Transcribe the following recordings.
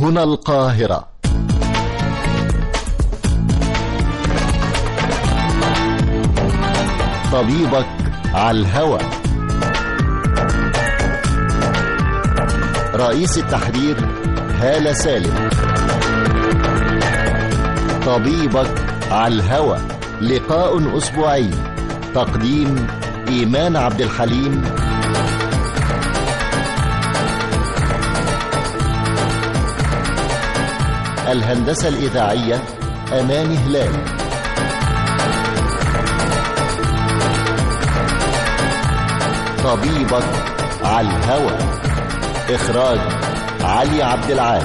هنا القاهرة طبيبك على الهوى رئيس التحرير هالة سالم طبيبك على الهوى لقاء أسبوعي تقديم إيمان عبد الحليم الهندسة الإذاعية أمان هلال طبيبك على الهوى إخراج علي عبد العال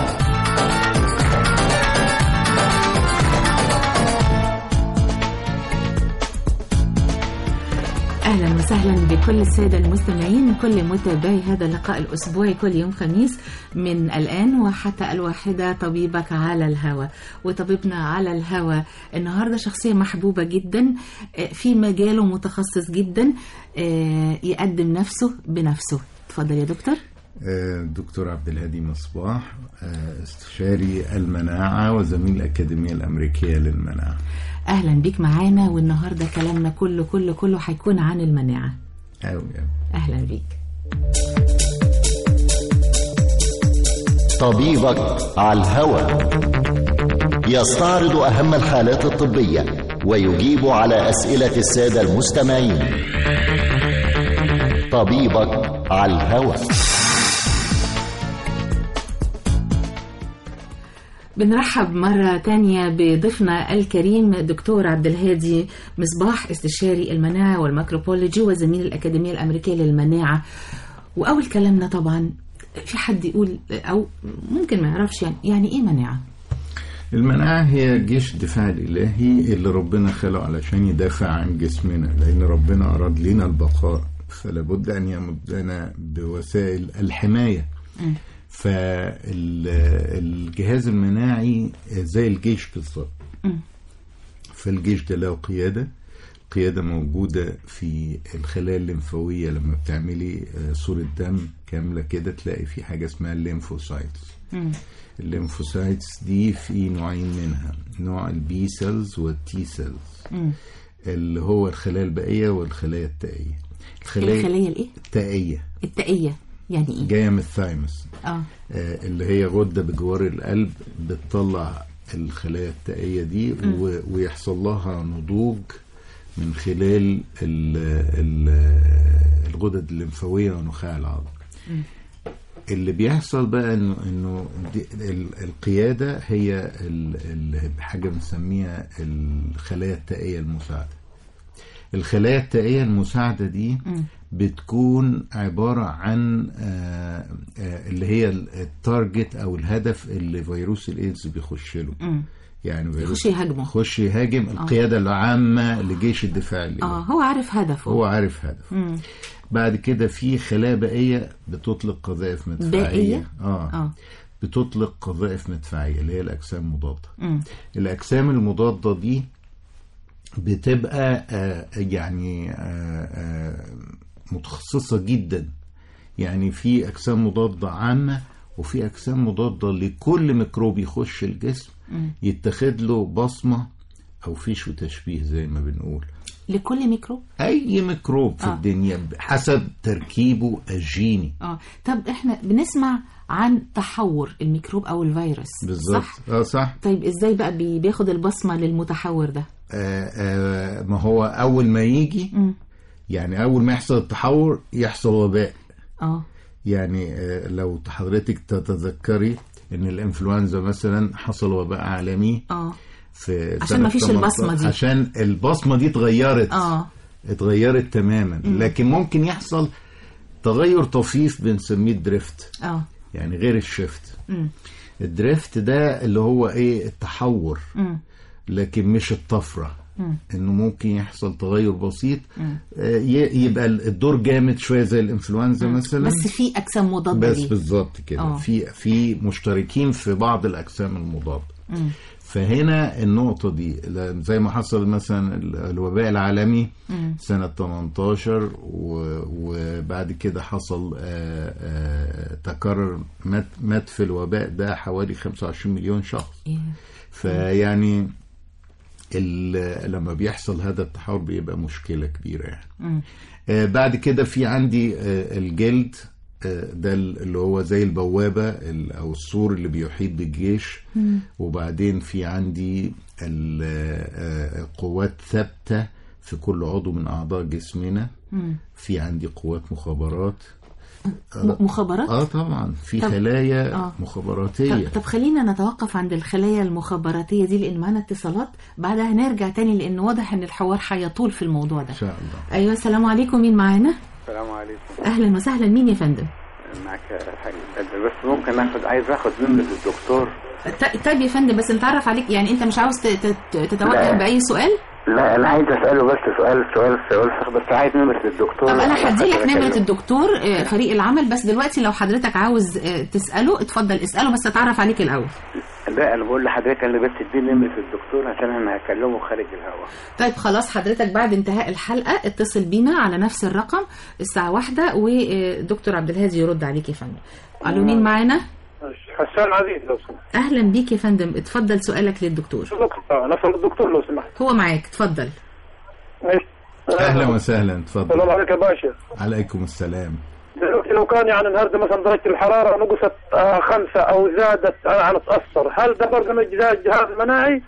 اهلا وسهلا بكل الساده المستمعين كل متابعي هذا اللقاء الاسبوعي كل يوم خميس من الان وحتى الواحده طبيبك على الهوى وطبيبنا على الهوى النهارده شخصيه محبوبه جدا في مجاله متخصص جدا يقدم نفسه بنفسه اتفضل يا دكتور دكتور عبد الهادي مصباح استشاري المناعة وزميل الأكاديمية الأمريكية للمناعة اهلا بيك معانا والنهارده كلامنا كله كله كله هيكون عن المناعه أوي أوي اهلا بيك طبيبك على الهوى يستعرض أهم الحالات الطبية ويجيب على أسئلة السادة المستمعين طبيبك على الهوى بنرحب مرة تانية بضيفنا الكريم دكتور عبد الهادي مصباح استشاري المناعة والميكروبولوجي وزميل الأكاديمية الأمريكية للمناعة وأول كلامنا طبعا في حد يقول أو ممكن ما يعرفش يعني, يعني إيه مناعة؟ المناعة هي جيش الدفاع الإلهي اللي ربنا خلقه علشان يدافع عن جسمنا لأن ربنا أراد لنا البقاء فلابد أن يمدنا بوسائل الحماية م. فالجهاز المناعي زي الجيش بالظبط فالجيش ده له قيادة قيادة موجودة في الخلايا الليمفاوية لما بتعملي صورة دم كاملة كده تلاقي في حاجة اسمها الليمفوسايتس الليمفوسايتس دي في نوعين منها نوع البي سيلز والتي سيلز اللي هو الخلايا البائية والخلايا التائية الخلايا الايه؟ التائية التائية يعني ايه؟ جاية من الثايمس اه آه، اللي هي غدة بجوار القلب بتطلع الخلايا التائية دي و- ويحصل لها نضوج من خلال ال ال الغدد الليمفاوية ونخاع العظم اللي بيحصل بقى انه انه دي- ال- القيادة هي ال- ال- حاجة بنسميها الخلايا التائية المساعدة الخلايا التائية المساعدة دي بتكون عبارة عن آه، آه، اللي هي ال- التارجت أو الهدف اللي فيروس الإيدز بيخش له مم. يعني فيروس يخش يهاجمه. يخش يهاجم القيادة العامة لجيش الدفاع اه الإيدز هو عارف هدفه هو عارف هدفه بعد كده في خلايا بائية بتطلق قذائف مدفعية بائية؟ اه, اه بتطلق قذائف مدفعية اللي هي الأجسام المضادة مم. الأجسام المضادة دي بتبقى آه، يعني آه، آه، متخصصة جدا يعني في أجسام مضادة عامة وفي أجسام مضادة لكل ميكروب يخش الجسم يتخذ له بصمة أو فيش وتشبيه زي ما بنقول لكل ميكروب أي ميكروب في آه. الدنيا حسب تركيبه الجيني اه طب احنا بنسمع عن تحور الميكروب او الفيروس بالظبط صح اه صح طيب ازاي بقى بي- بياخد البصمه للمتحور ده آه آه ما هو أول ما يجي مم. يعني أول ما يحصل التحور يحصل وباء اه يعني آه، لو حضرتك تتذكري ان الانفلونزا مثلا حصل وباء عالمي اه في عشان سنة ما فيش 18 البصمة دي. عشان البصمة دي اتغيرت اه اتغيرت تماما لكن ممكن يحصل تغير طفيف بنسميه دريفت اه يعني غير الشفت مم. الدريفت ده اللي هو ايه التحور مم. لكن مش الطفرة انه ممكن يحصل تغير بسيط آه، ي- يبقى الدور جامد شويه زي الانفلونزا مثلا بس في اجسام مضاده بس ليه بالظبط كده آه. في في مشتركين في بعض الاجسام المضاده فهنا النقطة دي ل- زي ما حصل مثلا ال- الوباء العالمي سنة 18 و- وبعد كده حصل آه، آه، تكرر مات مات في الوباء ده حوالي 25 مليون شخص إيه. فيعني ال- لما بيحصل هذا التحول بيبقى مشكلة كبيرة يعني آه بعد كده في عندي آه الجلد آه ده ال- اللي هو زي البوابة ال- أو السور اللي بيحيط بالجيش وبعدين في عندي ال- آه قوات ثابتة في كل عضو من أعضاء جسمنا في عندي قوات مخابرات م- مخابرات اه طبعا في طب- خلايا آه. مخابراتية طب, طب خلينا نتوقف عند الخلايا المخابراتيه دي لان معانا اتصالات بعدها هنرجع تاني لان واضح ان الحوار هيطول في الموضوع ده إن شاء الله ايوه السلام عليكم مين معانا السلام عليكم اهلا وسهلا مين يا فندم معك حبيب بس ممكن اخد عايز اخد نمرة الدكتور ط- طيب يا فندم بس نتعرف عليك يعني انت مش عاوز ت- ت- تتوجه لا. باي سؤال لا انا عايز اساله بس سؤال سؤال سؤال بس عايز نمرة الدكتور طب انا هدي لك نمره أكلمه. الدكتور آه، فريق العمل بس دلوقتي لو حضرتك عاوز آه، تساله اتفضل اساله بس اتعرف عليك الاول لا انا بقول لحضرتك انا بس اديني نمرة الدكتور عشان انا هكلمه خارج الهواء طيب خلاص حضرتك بعد انتهاء الحلقه اتصل بينا على نفس الرقم الساعه واحدة ودكتور عبد الهادي يرد عليك يا فندم الو مين معانا حسان عزيز لو سمحت اهلا بيك يا فندم اتفضل سؤالك للدكتور دكتور نسأل الدكتور لو سمحت هو معاك اتفضل ماشي أهلا وسهلا السلام تفضل عليك يا باشا عليكم السلام دلوقتي لو كان يعني النهارده مثلا درجة الحرارة نقصت آه، خمسة أو زادت أنا هنتأثر هل ده برنامج زي الجهاز المناعي؟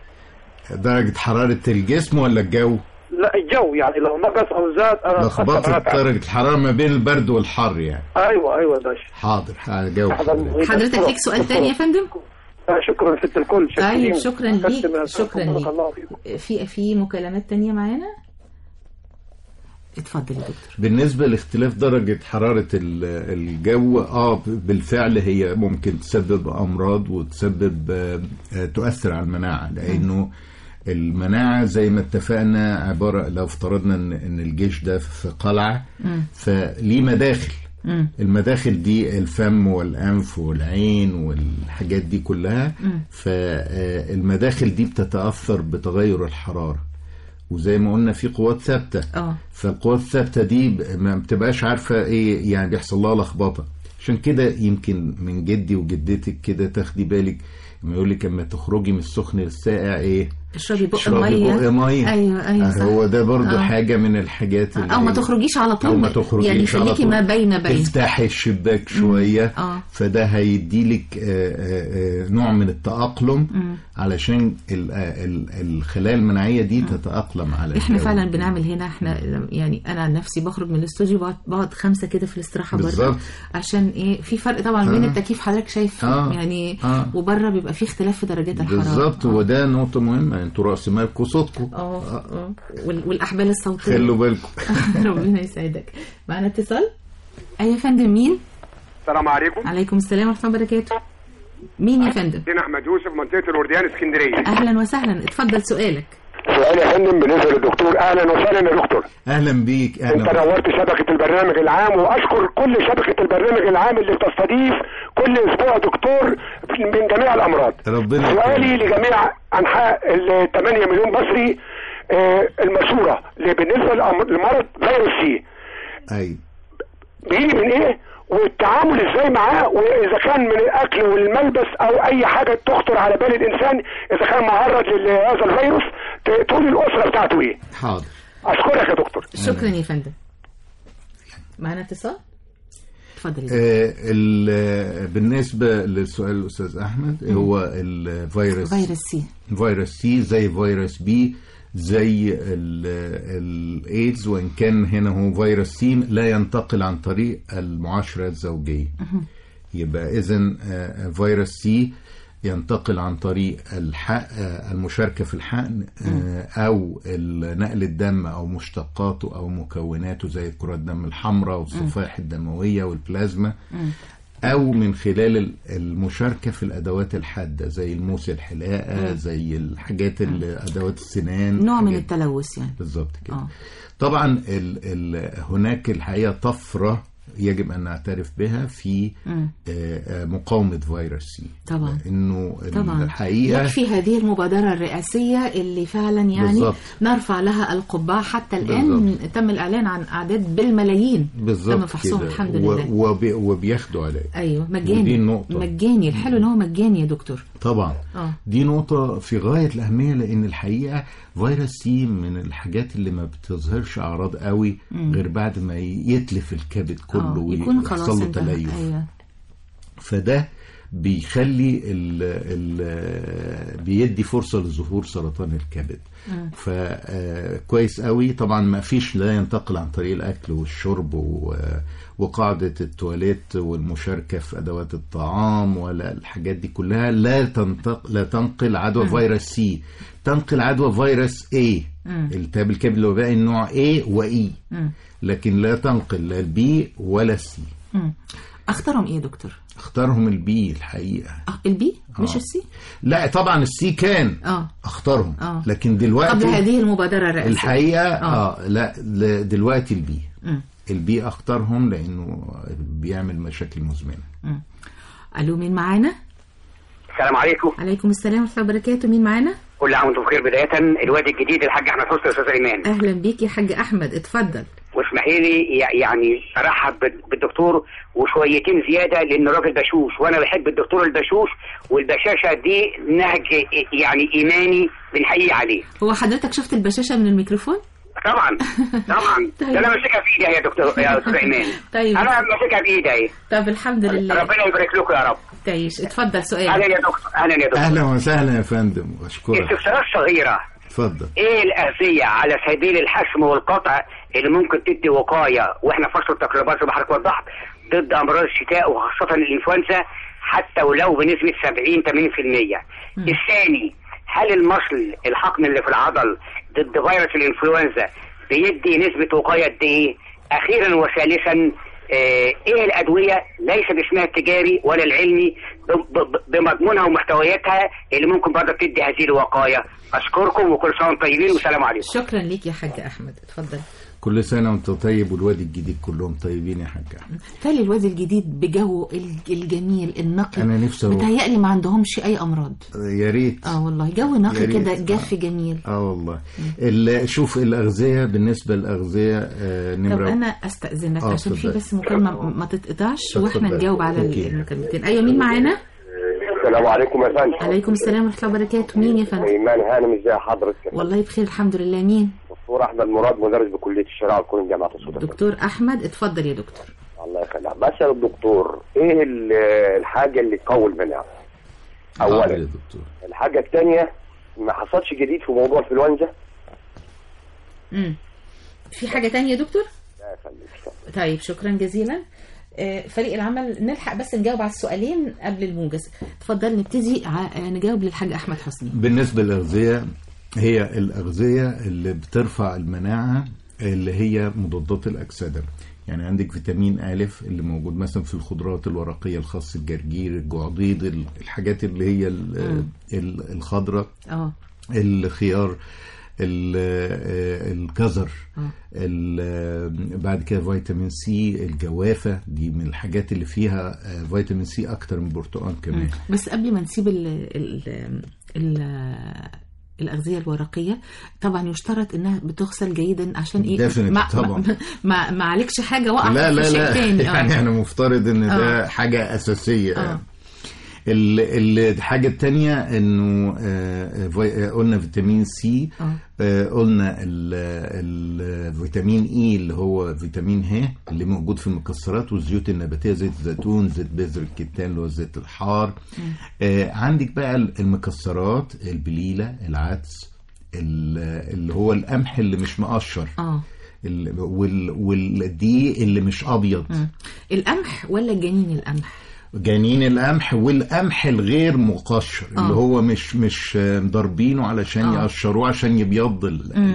درجة حرارة الجسم ولا الجو؟ لا الجو يعني لو نقص أو زاد أنا لخبطة أتأثر أتعب. درجة الحرارة ما بين البرد والحر يعني أيوه أيوه يا باشا حاضر هجاوب حضر حضرتك. مغيب. حضرتك ليك سؤال تاني يا فندم آه، شكرا ست الكل شكرا طيب شكرا ليك أقدم شكرا بارك ليك الله فيكم في في مكالمات تانية معانا اتفضل يا دكتور بالنسبة لاختلاف درجة حرارة ال- الجو اه بالفعل هي ممكن تسبب أمراض وتسبب آه، آه، تؤثر على المناعة لأنه المناعة زي ما اتفقنا عبارة لو افترضنا ان ان الجيش ده في قلعة فليه مداخل المداخل دي الفم والأنف والعين والحاجات دي كلها فالمداخل دي بتتأثر بتغير الحرارة وزي ما قلنا في قوات ثابتة اه فالقوات الثابتة دي ب- ما بتبقاش عارفة ايه يعني بيحصل لها لخبطة عشان كده يمكن من جدي وجدتك كده تاخدي بالك لما يقول لك اما تخرجي من السخن للساقع ايه اشربي بق اشربي ميه بق ميه ايوه ايوه صح. هو ده برضو آه. حاجة من الحاجات اللي او ما هي- تخرجيش على طول او ما تخرجيش يعني على خليكي طول. ما بين بين افتحي الشباك شوية آه. فده هيديلك آه، آه، آه، نوع من التأقلم علشان ال- آه، ال- الخلايا المناعية دي تتأقلم على احنا الجو. فعلا بنعمل هنا احنا يعني انا عن نفسي بخرج من الاستوديو بقعد- بقعد خمسه كده في الاستراحه بره بالظبط. عشان ايه في فرق طبعا بين آه. التكييف حضرتك شايف آه. يعني آه. وبره بيبقى في اختلاف في درجات الحراره بالظبط آه. وده نقطة مهمة انتوا رأس مالكم صوتكم اه اه وال- والاحبال الصوتيه خلوا بالكم ربنا يسعدك معنا اتصال اي يا فندم مين السلام عليكم عليكم السلام ورحمه الله وبركاته مين يا فندم دين احمد يوسف منطقه الورديان اسكندريه اهلا وسهلا اتفضل سؤالك سؤال يا فندم بالنسبه للدكتور اهلا وسهلا يا دكتور اهلا بيك انت اهلا نورت شبكه البرنامج العام واشكر كل شبكه البرنامج العام اللي بتستضيف كل اسبوع دكتور من جميع الامراض ربنا سؤالي يكرمك. لجميع انحاء ال 8 مليون مصري آه، المشوره اللي بالنسبه للأم- لمرض فيروس سي اي بيجي من ايه والتعامل ازاي معاه واذا كان من الاكل والملبس او اي حاجه تخطر على بال الانسان اذا كان معرض لهذا الفيروس ت- تقول الاسره بتاعته ايه حاضر اشكرك يا دكتور شكرا يا فندم معنا اتصال اتفضل يا آه ال- بالنسبة للسؤال الأستاذ أحمد هو الفيروس فيروس سي فيروس سي زي فيروس بي زي ال- الايدز وان كان هنا هو فيروس سي لا ينتقل عن طريق المعاشره الزوجيه يبقى اذا فيروس سي ينتقل عن طريق الحق آه، المشاركه في الحقن آه، او ال- نقل الدم او مشتقاته او مكوناته زي كرات الدم الحمراء والصفائح الدمويه والبلازما او من خلال ال- المشاركه في الادوات الحاده زي الموس الحلاقه زي الحاجات ال- ادوات السنان نوع من الحاجات- التلوث يعني بالظبط كده آه. طبعا ال ال هناك الحقيقه طفره يجب ان نعترف بها في آه، آه، مقاومه فيروس سي طبعا. انه طبعا الحقيقه يكفي هذه المبادرة الرئاسية اللي فعلا يعني بالظبط. نرفع لها القبعة حتى الآن بالظبط. تم الإعلان عن أعداد بالملايين بالظبط تم فحصهم كده. الحمد و- لله وبي وبياخدوا عليه ايوه ودي مجاني النقطة. مجاني الحلو ان هو مجاني يا دكتور طبعا اه دي نقطة في غاية الأهمية لأن الحقيقة فيروس سي من الحاجات اللي ما بتظهرش أعراض قوي غير بعد ما يتلف الكبد كله آه. يكون خلاص ويحصل له انتهى تليف ايوه فده بيخلي ال ال بيدي فرصة لظهور سرطان الكبد فكويس قوي طبعا ما فيش لا ينتقل عن طريق الأكل والشرب و- وقاعدة التواليت والمشاركة في أدوات الطعام ولا الحاجات دي كلها لا تنتق لا تنقل عدوى فيروس سي تنقل عدوى فيروس A التهاب الكبد الوبائي النوع A و E لكن لا تنقل لا البي ولا السي مم. اختارهم ايه يا دكتور اختارهم البي الحقيقة آه. البي مش آه. السي لا طبعا السي كان اه اختارهم آه. لكن قبل دلوقتي هذه المبادرة الرئاسية الحقيقة آه. اه, لا ل- دلوقتي البي مم. البي اختارهم لانه بيعمل مشاكل مزمنة الو مين معانا السلام عليكم عليكم السلام ورحمة الله وبركاته مين معانا كل عام وانتم بخير بدايه الواد الجديد الحاج احمد حسني استاذ ايمان اهلا بيك يا حاج احمد اتفضل واسمحي لي يع- يعني ارحب بال- بالدكتور وشويتين زياده لان الراجل بشوش وانا بحب الدكتور البشوش والبشاشه دي نهج يعني ايماني بنحيي عليه هو حضرتك شفت البشاشة من الميكروفون طبعا طبعا طيب. ده انا ماسكها في ايدي يا دكتور يا استاذ ايمان طيب. انا ماسكها بايدي اهي طب الحمد لله ربنا يبارك لكم يا رب تعيش اتفضل اهلا سؤال يا دكتور اهلا يا دكتور اهلا وسهلا يا فندم اشكرك استفسارات صغيره اتفضل ايه الاذيه على سبيل الحسم والقطع اللي ممكن تدي وقايه واحنا في فصل التقريبات زي ما حضرتك وضحت ضد امراض الشتاء وخاصه الانفلونزا حتى ولو بنسبه 70 80% الثاني هل المصل الحقن اللي في العضل ضد فيروس الانفلونزا بيدي نسبه وقايه قد ايه؟ اخيرا وثالثا آه، ايه الادويه ليس باسمها التجاري ولا العلمي ب- ب- بمضمونها ومحتوياتها اللي ممكن برضه تدي هذه الوقايه اشكركم وكل سنه وانتم طيبين والسلام عليكم شكرا ليك يا حاج احمد اتفضل كل سنة وانت طيب والواد الجديد كلهم طيبين يا حاج أحمد. تالي الواد الجديد بجو الج- الجميل النقي أنا نفسي أروح. متهيألي ما عندهمش اي امراض يا ريت اه والله جو نقي يا ريت. كده جاف جميل اه والله ال- شوف الأغذية بالنسبة للأغذية آه طب نمرة انا استاذنك آه، عشان في اتفضل. بس مكالمه ما تتقطعش واحنا اتفضل. نجاوب على أوكي. المكالمتين ايوه مين معانا السلام عليكم يا فندم عليكم السلام ورحمه الله وبركاته مين يا فندم ايمان هانم ازي حضرتك والله بخير الحمد لله مين دكتور احمد مراد مدرس بكليه الشريعه والقانون جامعه السودان دكتور احمد اتفضل يا دكتور الله يخليك بسال الدكتور ايه ال- الحاجه اللي تقوي المناعه حاضر يا اولا دكتور الحاجه الثانيه ما حصلش جديد في موضوع الانفلونزا امم في حاجه تانية يا دكتور لا يا فندم اتفضل. طيب شكرا جزيلا آه، فريق العمل نلحق بس نجاوب على السؤالين قبل الموجز اتفضل نبتدي ع- آه، نجاوب للحاج احمد حسني بالنسبة للأغذية هي الأغذية اللي بترفع المناعة اللي هي مضادات الأكسدة يعني عندك فيتامين ألف اللي موجود مثلا في الخضروات الورقية الخاص الجرجير الجعضيد ال- الحاجات اللي هي ال- ال- الخضراء اه الخيار ال- آه، الجزر آه. ال- بعد كده فيتامين سي الجوافة دي من الحاجات اللي فيها آه، فيتامين سي أكتر من البرتقال كمان بس قبل ما نسيب ال ال ال الأغذية الورقية طبعا يشترط انها بتغسل جيدا عشان ايه Definitely ما طبعا. ما, ما, ما عليكش حاجة وقع لا في لا شيء لا تاني يعني آه. احنا مفترض ان ده آه. حاجة أساسية آه. ال- ال- الحاجة التانية انه آه، في- آه، قلنا فيتامين سي آه. آه، قلنا ال- الفيتامين اي اللي هو فيتامين ه اللي موجود في المكسرات والزيوت النباتية زيت الزيتون زيت بذر الكتان اللي هو الزيت الحار آه، عندك بقى المكسرات البليلة العدس ال- اللي هو القمح اللي مش مقشر اه ال- وال- والدقيق اللي مش ابيض مم. القمح ولا جنين القمح جنين القمح والقمح الغير مقشر آه. اللي هو مش مش ضاربينه علشان آه. يقشروه عشان يبيض ال- ال-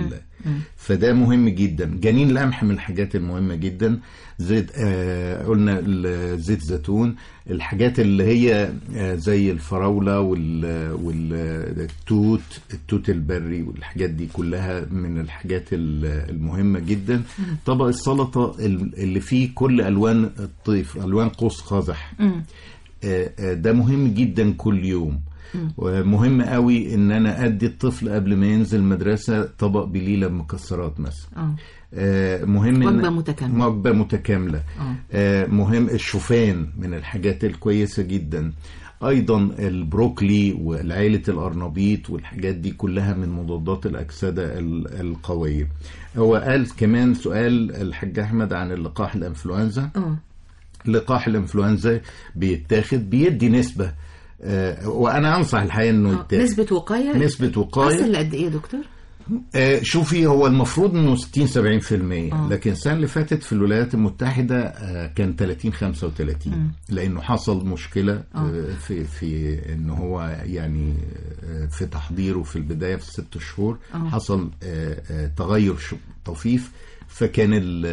فده مهم جدا جنين القمح من الحاجات المهمه جدا زيت آه قلنا ال- زيت زيتون الحاجات اللي هي آه زي الفراوله وال والتوت التوت البري والحاجات دي كلها من الحاجات ال- المهمه جدا طبق السلطه ال- اللي فيه كل الوان الطيف الوان قوس قزح مم. آه، آه، ده مهم جدا كل يوم ومهم قوي ان انا ادي الطفل قبل ما ينزل المدرسه طبق بليله مكسرات مثلا اه آه، مهم إن- وجبة متكاملة. وجبه متكامله آه. آه، مهم الشوفان من الحاجات الكويسه جدا ايضا البروكلي والعيله الارنبيط والحاجات دي كلها من مضادات الاكسده ال- القويه هو قال كمان سؤال الحاج احمد عن اللقاح الانفلونزا اه لقاح الانفلونزا بيتاخد بيدي نسبه آه، وانا انصح الحقيقه انه آه. يتاخد نسبة وقاية نسبه وقايه أصل قد إيه يا دكتور؟ آه، شوفي هو المفروض انه 60 70% آه. لكن السنه اللي فاتت في الولايات المتحده آه، كان 30 35 لانه حصل مشكله آه، في في ان هو يعني آه، في تحضيره في البدايه في الست شهور آه. حصل آه، آه، تغير ش- طفيف فكان ال-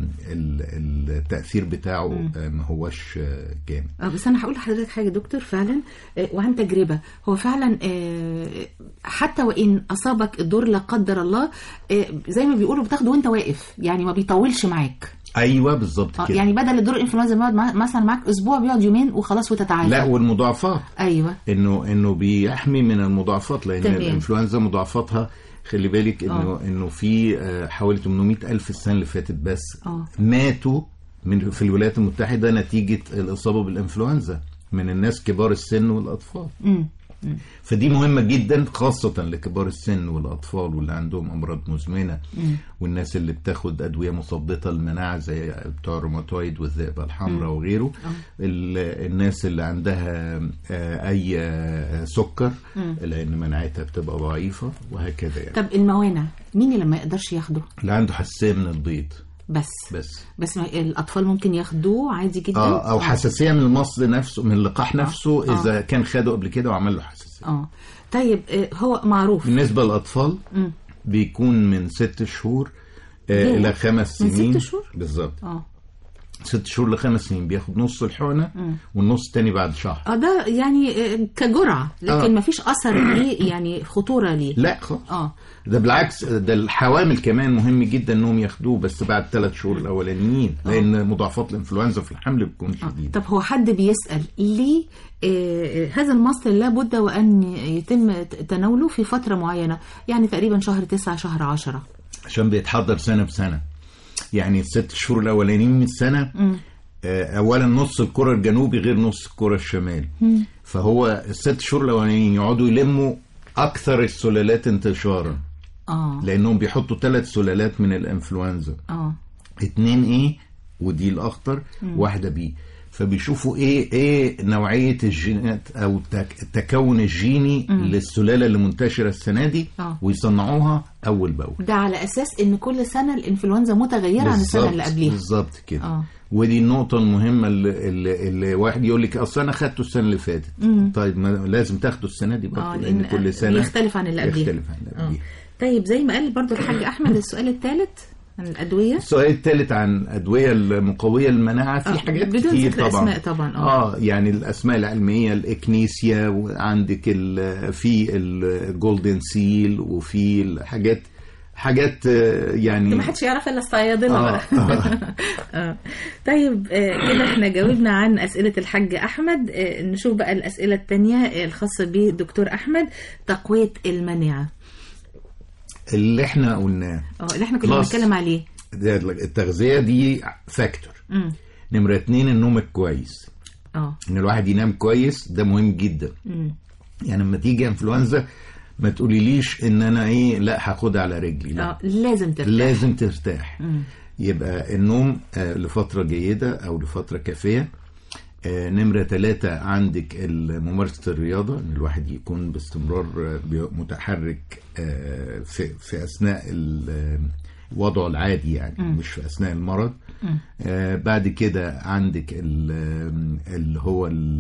ال- التاثير بتاعه آه، ما هوش آه، جامد اه بس انا هقول لحضرتك حاجه دكتور فعلا آه، وعن تجربه هو فعلا آه، حتى وان اصابك الدور لا قدر الله آه، زي ما بيقولوا بتاخده وانت واقف يعني ما بيطولش معاك ايوه بالظبط آه، كده يعني بدل الدور الانفلونزا بيقعد مع- مثلا معاك اسبوع بيقعد يومين وخلاص وتتعافى لا والمضاعفات ايوه انه انه بيحمي من المضاعفات لان تمام. الانفلونزا مضاعفاتها خلي بالك انه آه. انه في آه، حوالي 800 الف السنه اللي فاتت بس آه. ماتوا من في الولايات المتحده نتيجه الاصابه بالانفلونزا من الناس كبار السن والاطفال امم فدي مهمة جدا خاصة لكبار السن والأطفال واللي عندهم أمراض مزمنة والناس اللي بتاخد أدوية مثبطة المناعة زي بتوع الروماتويد والذئبة الحمراء وغيره ال- الناس اللي عندها آه، أي آه، سكر لأن مناعتها بتبقى ضعيفة وهكذا يعني طب الموانع مين اللي ما يقدرش ياخده اللي عنده حساسية من البيض بس بس بس ما الاطفال ممكن ياخدوه عادي جدا اه او حساسيه من المصل نفسه من اللقاح نفسه آه. اذا كان خده قبل كده وعمل له حساسيه اه طيب آه، هو معروف بالنسبه للاطفال مم. بيكون من ست شهور آه ياه. الى خمس من سنين ست شهور؟ بالظبط اه ست شهور لخمس سنين بياخد نص الحقنه والنص التاني بعد شهر اه ده يعني آه، كجرعه لكن آه. ما فيش اثر ليه يعني خطوره ليه لا خالص اه ده بالعكس ده الحوامل كمان مهم جدا انهم ياخدوه بس بعد ثلاث شهور الاولانيين لان مضاعفات الانفلونزا في الحمل بتكون آه. شديده طب هو حد بيسأل ليه آه، هذا المصل لابد وأن يتم ت- تناوله في فترة معينة يعني تقريبا شهر تسعة شهر عشرة عشان بيتحضر سنه بسنه يعني الست شهور الاولانيين من السنه آه، اولا نص الكره الجنوبي غير نص الكره الشمالي فهو الست شهور الاولانيين يقعدوا يلموا اكثر السلالات انتشارا اه لانهم بيحطوا ثلاث سلالات من الانفلونزا اه اتنين ايه ودي الاخطر واحده بي فبيشوفوا ايه ايه نوعيه الجينات او التك- التكون الجيني للسلاله اللي منتشره السنه دي آه. ويصنعوها اول باول ده على أساس إن كل سنة الإنفلونزا متغيرة عن السنة اللي بالظبط- قبليها بالظبط كده آه. ودي النقطة المهمة اللي, اللي, اللي واحد يقول لك أصل أنا خدته السنة اللي فاتت طيب ما لازم تاخده السنة دي برضه اه لأن لأن كل سنة بيختلف عن اللي قبليها يختلف عن اللي آه. قبليها طيب زي ما قال برضو الحاج أحمد السؤال الثالث عن الأدوية السؤال الثالث عن أدوية المقوية للمناعة في آه، حاجات بدون كتير ذكر طبعا أسماء طبعا، آه. اه يعني الأسماء العلمية الإكنيسيا وعندك ال- في الجولدن سيل وفي الحاجات حاجات آه، يعني ما حدش يعرف الا الصيادله آه، بقى آه. طيب آه، كده احنا جاوبنا عن اسئله الحاج احمد آه، نشوف بقى الاسئله الثانيه الخاصه بالدكتور احمد تقويه المناعه اللي احنا قلناه اه اللي احنا كنا خلاص. بنتكلم عليه ده التغذية دي فاكتور امم نمرة اتنين النوم الكويس اه ان الواحد ينام كويس ده مهم جدا امم يعني لما تيجي انفلونزا ما تقوليليش ان انا ايه لا هاخدها على رجلي لا اه لازم ترتاح لازم ترتاح مم. يبقى النوم آه، لفترة جيدة أو لفترة كافية آه، نمرة ثلاثة عندك ال- ممارسة الرياضة إن الواحد يكون باستمرار آه، بي- متحرك آه، في, في أثناء ال- آه، وضعه العادي يعني مش في أثناء المرض آه، بعد كده عندك ال- آه، اللي هو ال-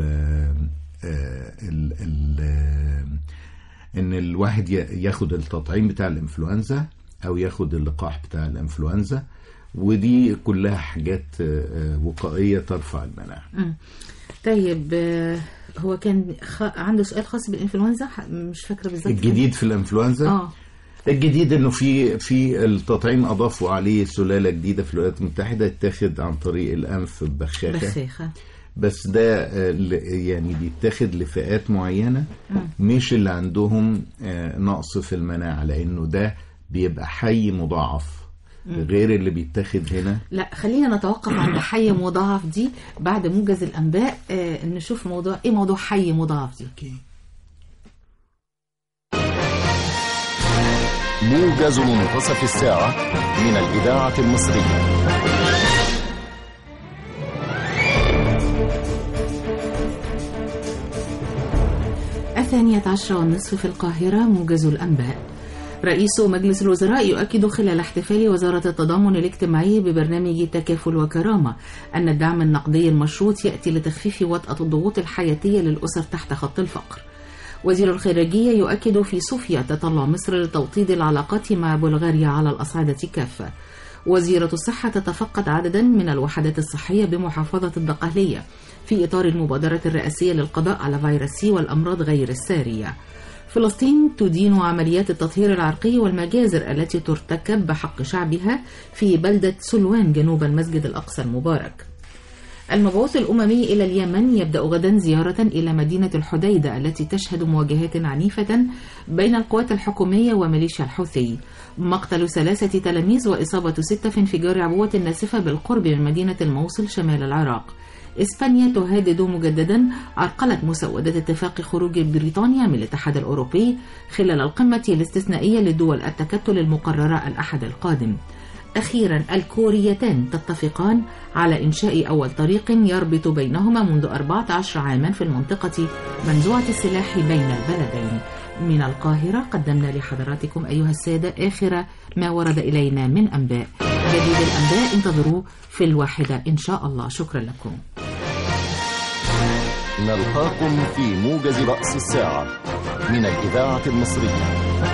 آه، ال- ال- آه، ان الواحد ي- ياخد التطعيم بتاع الانفلونزا او ياخد اللقاح بتاع الانفلونزا ودي كلها حاجات آه، آه، وقائيه ترفع المناعه مم. طيب آه، هو كان خ... عنده سؤال خاص بالانفلونزا ح- مش فاكره بالظبط الجديد في الانفلونزا اه الجديد انه في في التطعيم اضافوا عليه سلاله جديده في الولايات المتحده يتاخد عن طريق الانف ببخاخه بخاخه بس ده آه، ل- يعني بيتاخد لفئات معينه مش اللي عندهم آه، نقص في المناعه لانه ده بيبقى حي مضاعف غير اللي بيتاخد هنا لا خلينا نتوقف عند حي مضاعف دي بعد موجز الانباء آه نشوف موضوع ايه موضوع حي مضاعف دي موجز منتصف الساعة من الإذاعة المصرية الثانية عشرة والنصف في القاهرة موجز الأنباء رئيس مجلس الوزراء يؤكد خلال احتفال وزارة التضامن الاجتماعي ببرنامج تكافل وكرامة أن الدعم النقدي المشروط يأتي لتخفيف وطأة الضغوط الحياتية للأسر تحت خط الفقر وزير الخارجية يؤكد في صوفيا تطلع مصر لتوطيد العلاقات مع بلغاريا على الأصعدة كافة وزيرة الصحة تتفقد عددا من الوحدات الصحية بمحافظة الدقهلية في إطار المبادرة الرئاسية للقضاء على فيروس سي والأمراض غير السارية فلسطين تدين عمليات التطهير العرقي والمجازر التي ترتكب بحق شعبها في بلدة سلوان جنوب المسجد الأقصى المبارك المبعوث الأممي إلى اليمن يبدأ غدا زيارة إلى مدينة الحديدة التي تشهد مواجهات عنيفة بين القوات الحكومية وميليشيا الحوثي مقتل ثلاثة تلاميذ وإصابة ستة في انفجار عبوة ناسفة بالقرب من مدينة الموصل شمال العراق إسبانيا تهدد مجددا عرقلة مسودة اتفاق خروج بريطانيا من الاتحاد الأوروبي خلال القمة الاستثنائية لدول التكتل المقررة الأحد القادم أخيرا الكوريتان تتفقان على إنشاء أول طريق يربط بينهما منذ 14 عاما في المنطقة منزوعة السلاح بين البلدين من القاهرة قدمنا لحضراتكم أيها السادة آخر ما ورد إلينا من أنباء جديد الأنباء انتظروا في الواحدة إن شاء الله شكرا لكم نلقاكم في موجز رأس الساعة من الإذاعة المصرية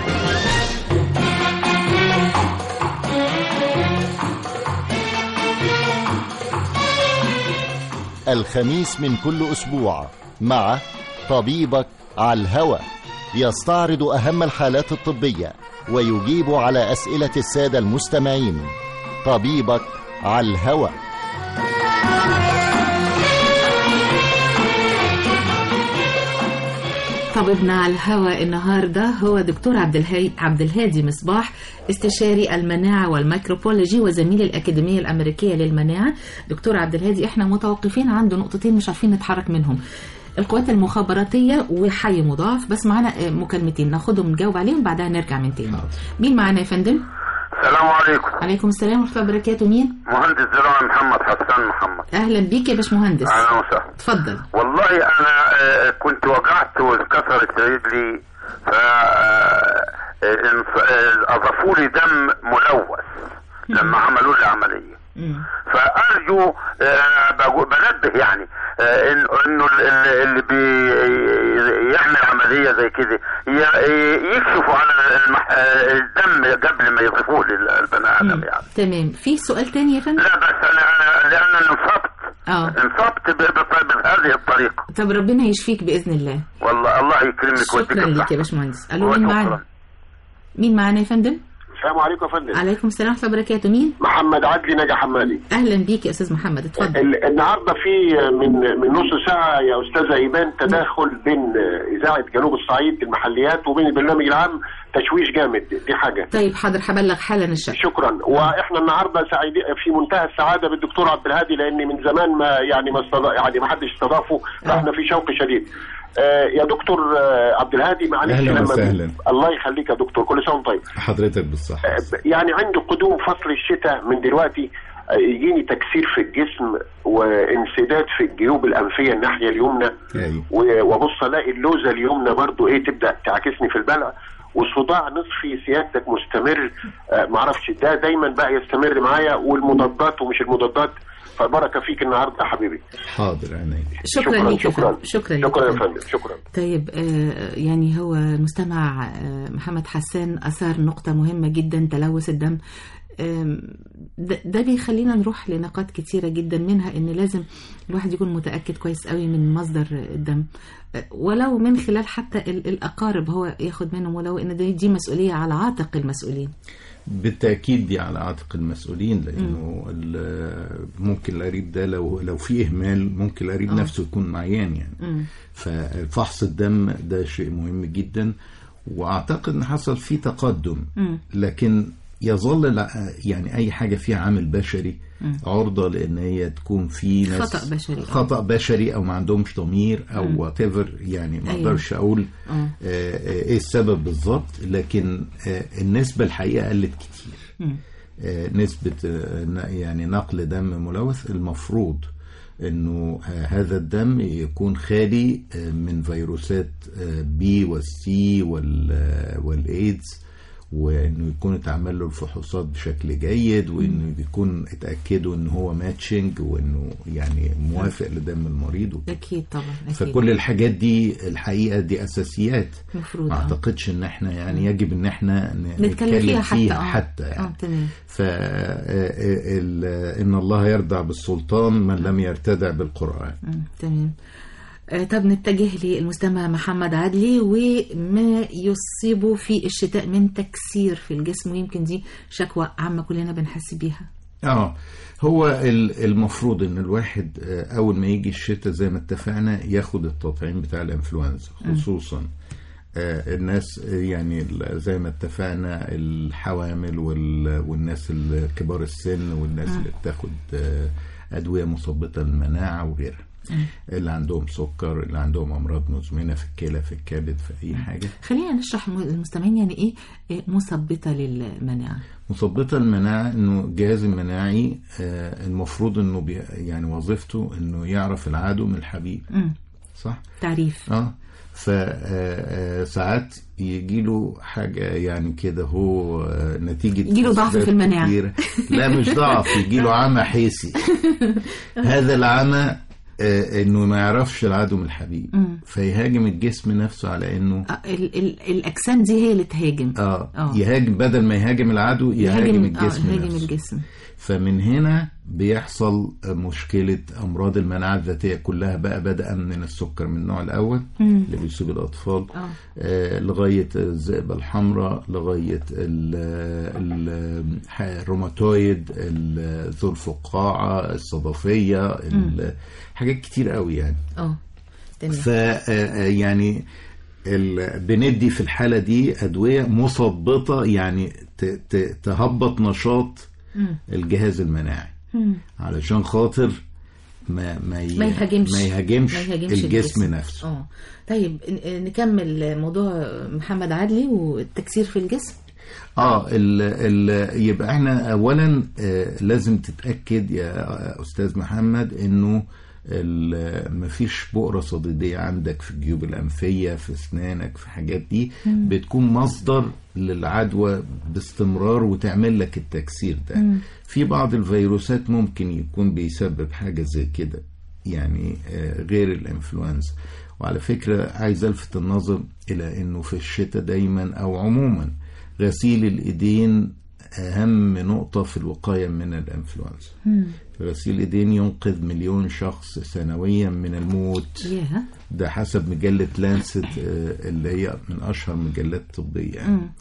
الخميس من كل أسبوع مع طبيبك على الهوى يستعرض أهم الحالات الطبية ويجيب على أسئلة السادة المستمعين طبيبك على الهوى طبيبنا على الهواء النهارده هو دكتور عبد الهي عبد الهادي مصباح استشاري المناعه والميكروبولوجي وزميل الاكاديميه الامريكيه للمناعه دكتور عبد الهادي احنا متوقفين عنده نقطتين مش عارفين نتحرك منهم القوات المخابراتيه وحي مضاعف بس معانا آه، مكالمتين ناخدهم نجاوب عليهم بعدها نرجع من تاني مين معانا يا فندم السلام عليكم عليكم السلام ورحمه الله وبركاته مين مهندس زراعي محمد حسان محمد اهلا بيك يا باشمهندس اهلا وسهلا اتفضل والله انا آه، كنت وجعت واتكسرت رجلي ف آه، انف- آه، اضافوا لي دم ملوث لما عملوا لي عمليه مم. فارجو آه، انا بقو- بنبه يعني آه، إن- انه ال- ال- اللي بيعمل عمليه زي كده ي- يكشفوا على المح- آه، الدم قبل ما يضيفوه للبني ادم يعني تمام في سؤال تاني يا فندم لا بس انا انا لان انا انصبت اه انصبت ب- ب- بهذه الطريقه طب ربنا يشفيك باذن الله والله الله يكرمك ويديك شكرا لك الصحة. يا باشمهندس الو مين وشكراً. معانا مين معانا يا فندم السلام عليكم يا فندم عليكم السلام ورحمه الله وبركاته مين محمد عدلي نجا حمادي اهلا بيك يا استاذ محمد اتفضل ال- النهارده في من من نص ساعه يا استاذه ايمان تداخل بين اذاعه جنوب الصعيد المحليات وبين البرنامج العام تشويش جامد دي حاجه طيب حاضر هبلغ حالا الشكر شكرا واحنا النهارده سعيدين في منتهى السعاده بالدكتور عبد الهادي لان من زمان ما يعني ما استضاف يعني ما حدش استضافه فاحنا في شوق شديد آه يا دكتور آه عبد الهادي معلش أهلاً لما- وسهلاً. الله يخليك يا دكتور كل سنه وأنت طيب حضرتك بالصحة يعني عند قدوم فصل الشتاء من دلوقتي آه، يجيني تكسير في الجسم وانسداد في الجيوب الانفيه الناحيه اليمنى أيوة. و- وابص الاقي اللوزه اليمنى برضو ايه تبدا تعاكسني في البلع وصداع نصفي سيادتك مستمر آه، معرفش ده دايما بقى يستمر معايا والمضادات ومش المضادات فبركه فيك النهارده يا حبيبي حاضر عينيا شكرا ليك يا شكرا فندم. شكرا ليك شكرا يا يا فندم. فندم شكرا طيب آه، يعني هو المستمع آه، محمد حسان أثار نقطة مهمة جدا تلوث الدم آم، ده ده بيخلينا نروح لنقاط كتيرة جدا منها ان لازم الواحد يكون متأكد كويس قوي من مصدر الدم آه، ولو من خلال حتى ال- الأقارب هو ياخد منهم ولو ان دي, دي مسؤولية على عاتق المسؤولين بالتأكيد دي على عاتق المسؤولين لأنه ال- ممكن القريب ده لو لو في إهمال ممكن القريب آه. نفسه يكون عيان يعني مم. ففحص الدم ده شيء مهم جدا وأعتقد إن حصل فيه تقدم مم. لكن يظل الع- يعني أي حاجة فيها عامل بشري مم. عرضة لأن هي تكون في ناس خطأ بشري. خطأ بشري أو ما عندهمش ضمير أو مم. وات يعني ما أيوة. أقدرش أقول آه. آه، آه، إيه السبب بالظبط لكن آه، النسبة الحقيقة قلت كتير مم. آه، نسبة آه، ن- يعني نقل دم ملوث المفروض انه آه، هذا الدم يكون خالي آه، من فيروسات بي والسي والايدز وانه يكون اتعمل له الفحوصات بشكل جيد وانه يكون اتاكدوا ان هو ماتشنج وانه يعني موافق لدم المريض وكده. أكيد طبعا أكيد فكل الحاجات دي الحقيقه دي اساسيات مفروض ما آه. اعتقدش ان احنا يعني يجب ان احنا ن- نتكلم فيها حتى فيها آه. حتى يعني اه تمام ف ال- ان الله يرضع بالسلطان من لم يرتدع بالقران مم، تمام آه، طب نتجه للمستمع محمد عدلي وما يصيبه في الشتاء من تكسير في الجسم ويمكن دي شكوى عامة كلنا بنحس بيها اه هو ال- المفروض ان الواحد آه، اول ما يجي الشتاء زي ما اتفقنا ياخد التطعيم بتاع الانفلونزا مم. خصوصا آه، الناس آه، يعني ال- زي ما اتفقنا الحوامل وال- والناس ال- كبار السن والناس مم. اللي بتاخد آه، ادويه مثبطه للمناعه وغيرها مم. اللي عندهم سكر اللي عندهم امراض مزمنه في الكلى في الكبد في اي حاجه خلينا نشرح للمستمعين يعني ايه آه، مثبطة للمناعة مثبطة المناعة انه الجهاز المناعي آه، المفروض انه بي يعني وظيفته انه يعرف العدو من الحبيب مم. صح؟ تعريف اه فساعات يجي له حاجة يعني كده هو آه، نتيجة يجيله ضعف أسباب في المناعة. كتيرة. لا مش ضعف يجي له عمى حيسي هذا العمى آه، انه ما يعرفش العدو من الحبيب مم. فيهاجم الجسم نفسه على انه آه، ال- ال- الأجسام دي هي اللي تهاجم اه آه. يهاجم بدل ما يهاجم العدو يهاجم الجسم آه يهاجم نفسه الجسم فمن هنا بيحصل مشكلة أمراض المناعة الذاتية كلها بقى بدءا من السكر من النوع الأول مم. اللي بيصيب الأطفال آه. آه لغاية الذئبة الحمراء لغاية ال- ال- الروماتويد ال- ذو الفقاعة الصدفية ال- حاجات كتير قوي يعني اه تمام ف آه، يعني ال- بندي في الحالة دي أدوية مثبطة يعني ت- ت- تهبط نشاط مم. الجهاز المناعي مم. علشان خاطر ما ما, ي... ما يهاجمش ما يهاجمش, ما يهاجمش الجسم نفسه اه طيب ن- نكمل موضوع محمد عدلي والتكسير في الجسم اه ال ال يبقى احنا اولا آه لازم تتاكد يا استاذ محمد انه ال- مفيش بؤرة صديدية عندك في الجيوب الأنفية في أسنانك في حاجات دي مم. بتكون مصدر للعدوى باستمرار وتعمل لك التكسير ده مم. في بعض الفيروسات ممكن يكون بيسبب حاجة زي كده يعني آه، غير الانفلونزا وعلى فكرة عايز ألفت النظر إلى أنه في الشتاء دايما أو عموما غسيل الإيدين أهم نقطة في الوقاية من الانفلونزا مم. غسيل الإيدين ينقذ مليون شخص سنويا من الموت ياه ده حسب مجلة لانست آه، اللي هي من أشهر مجلات طبية يعني. مم.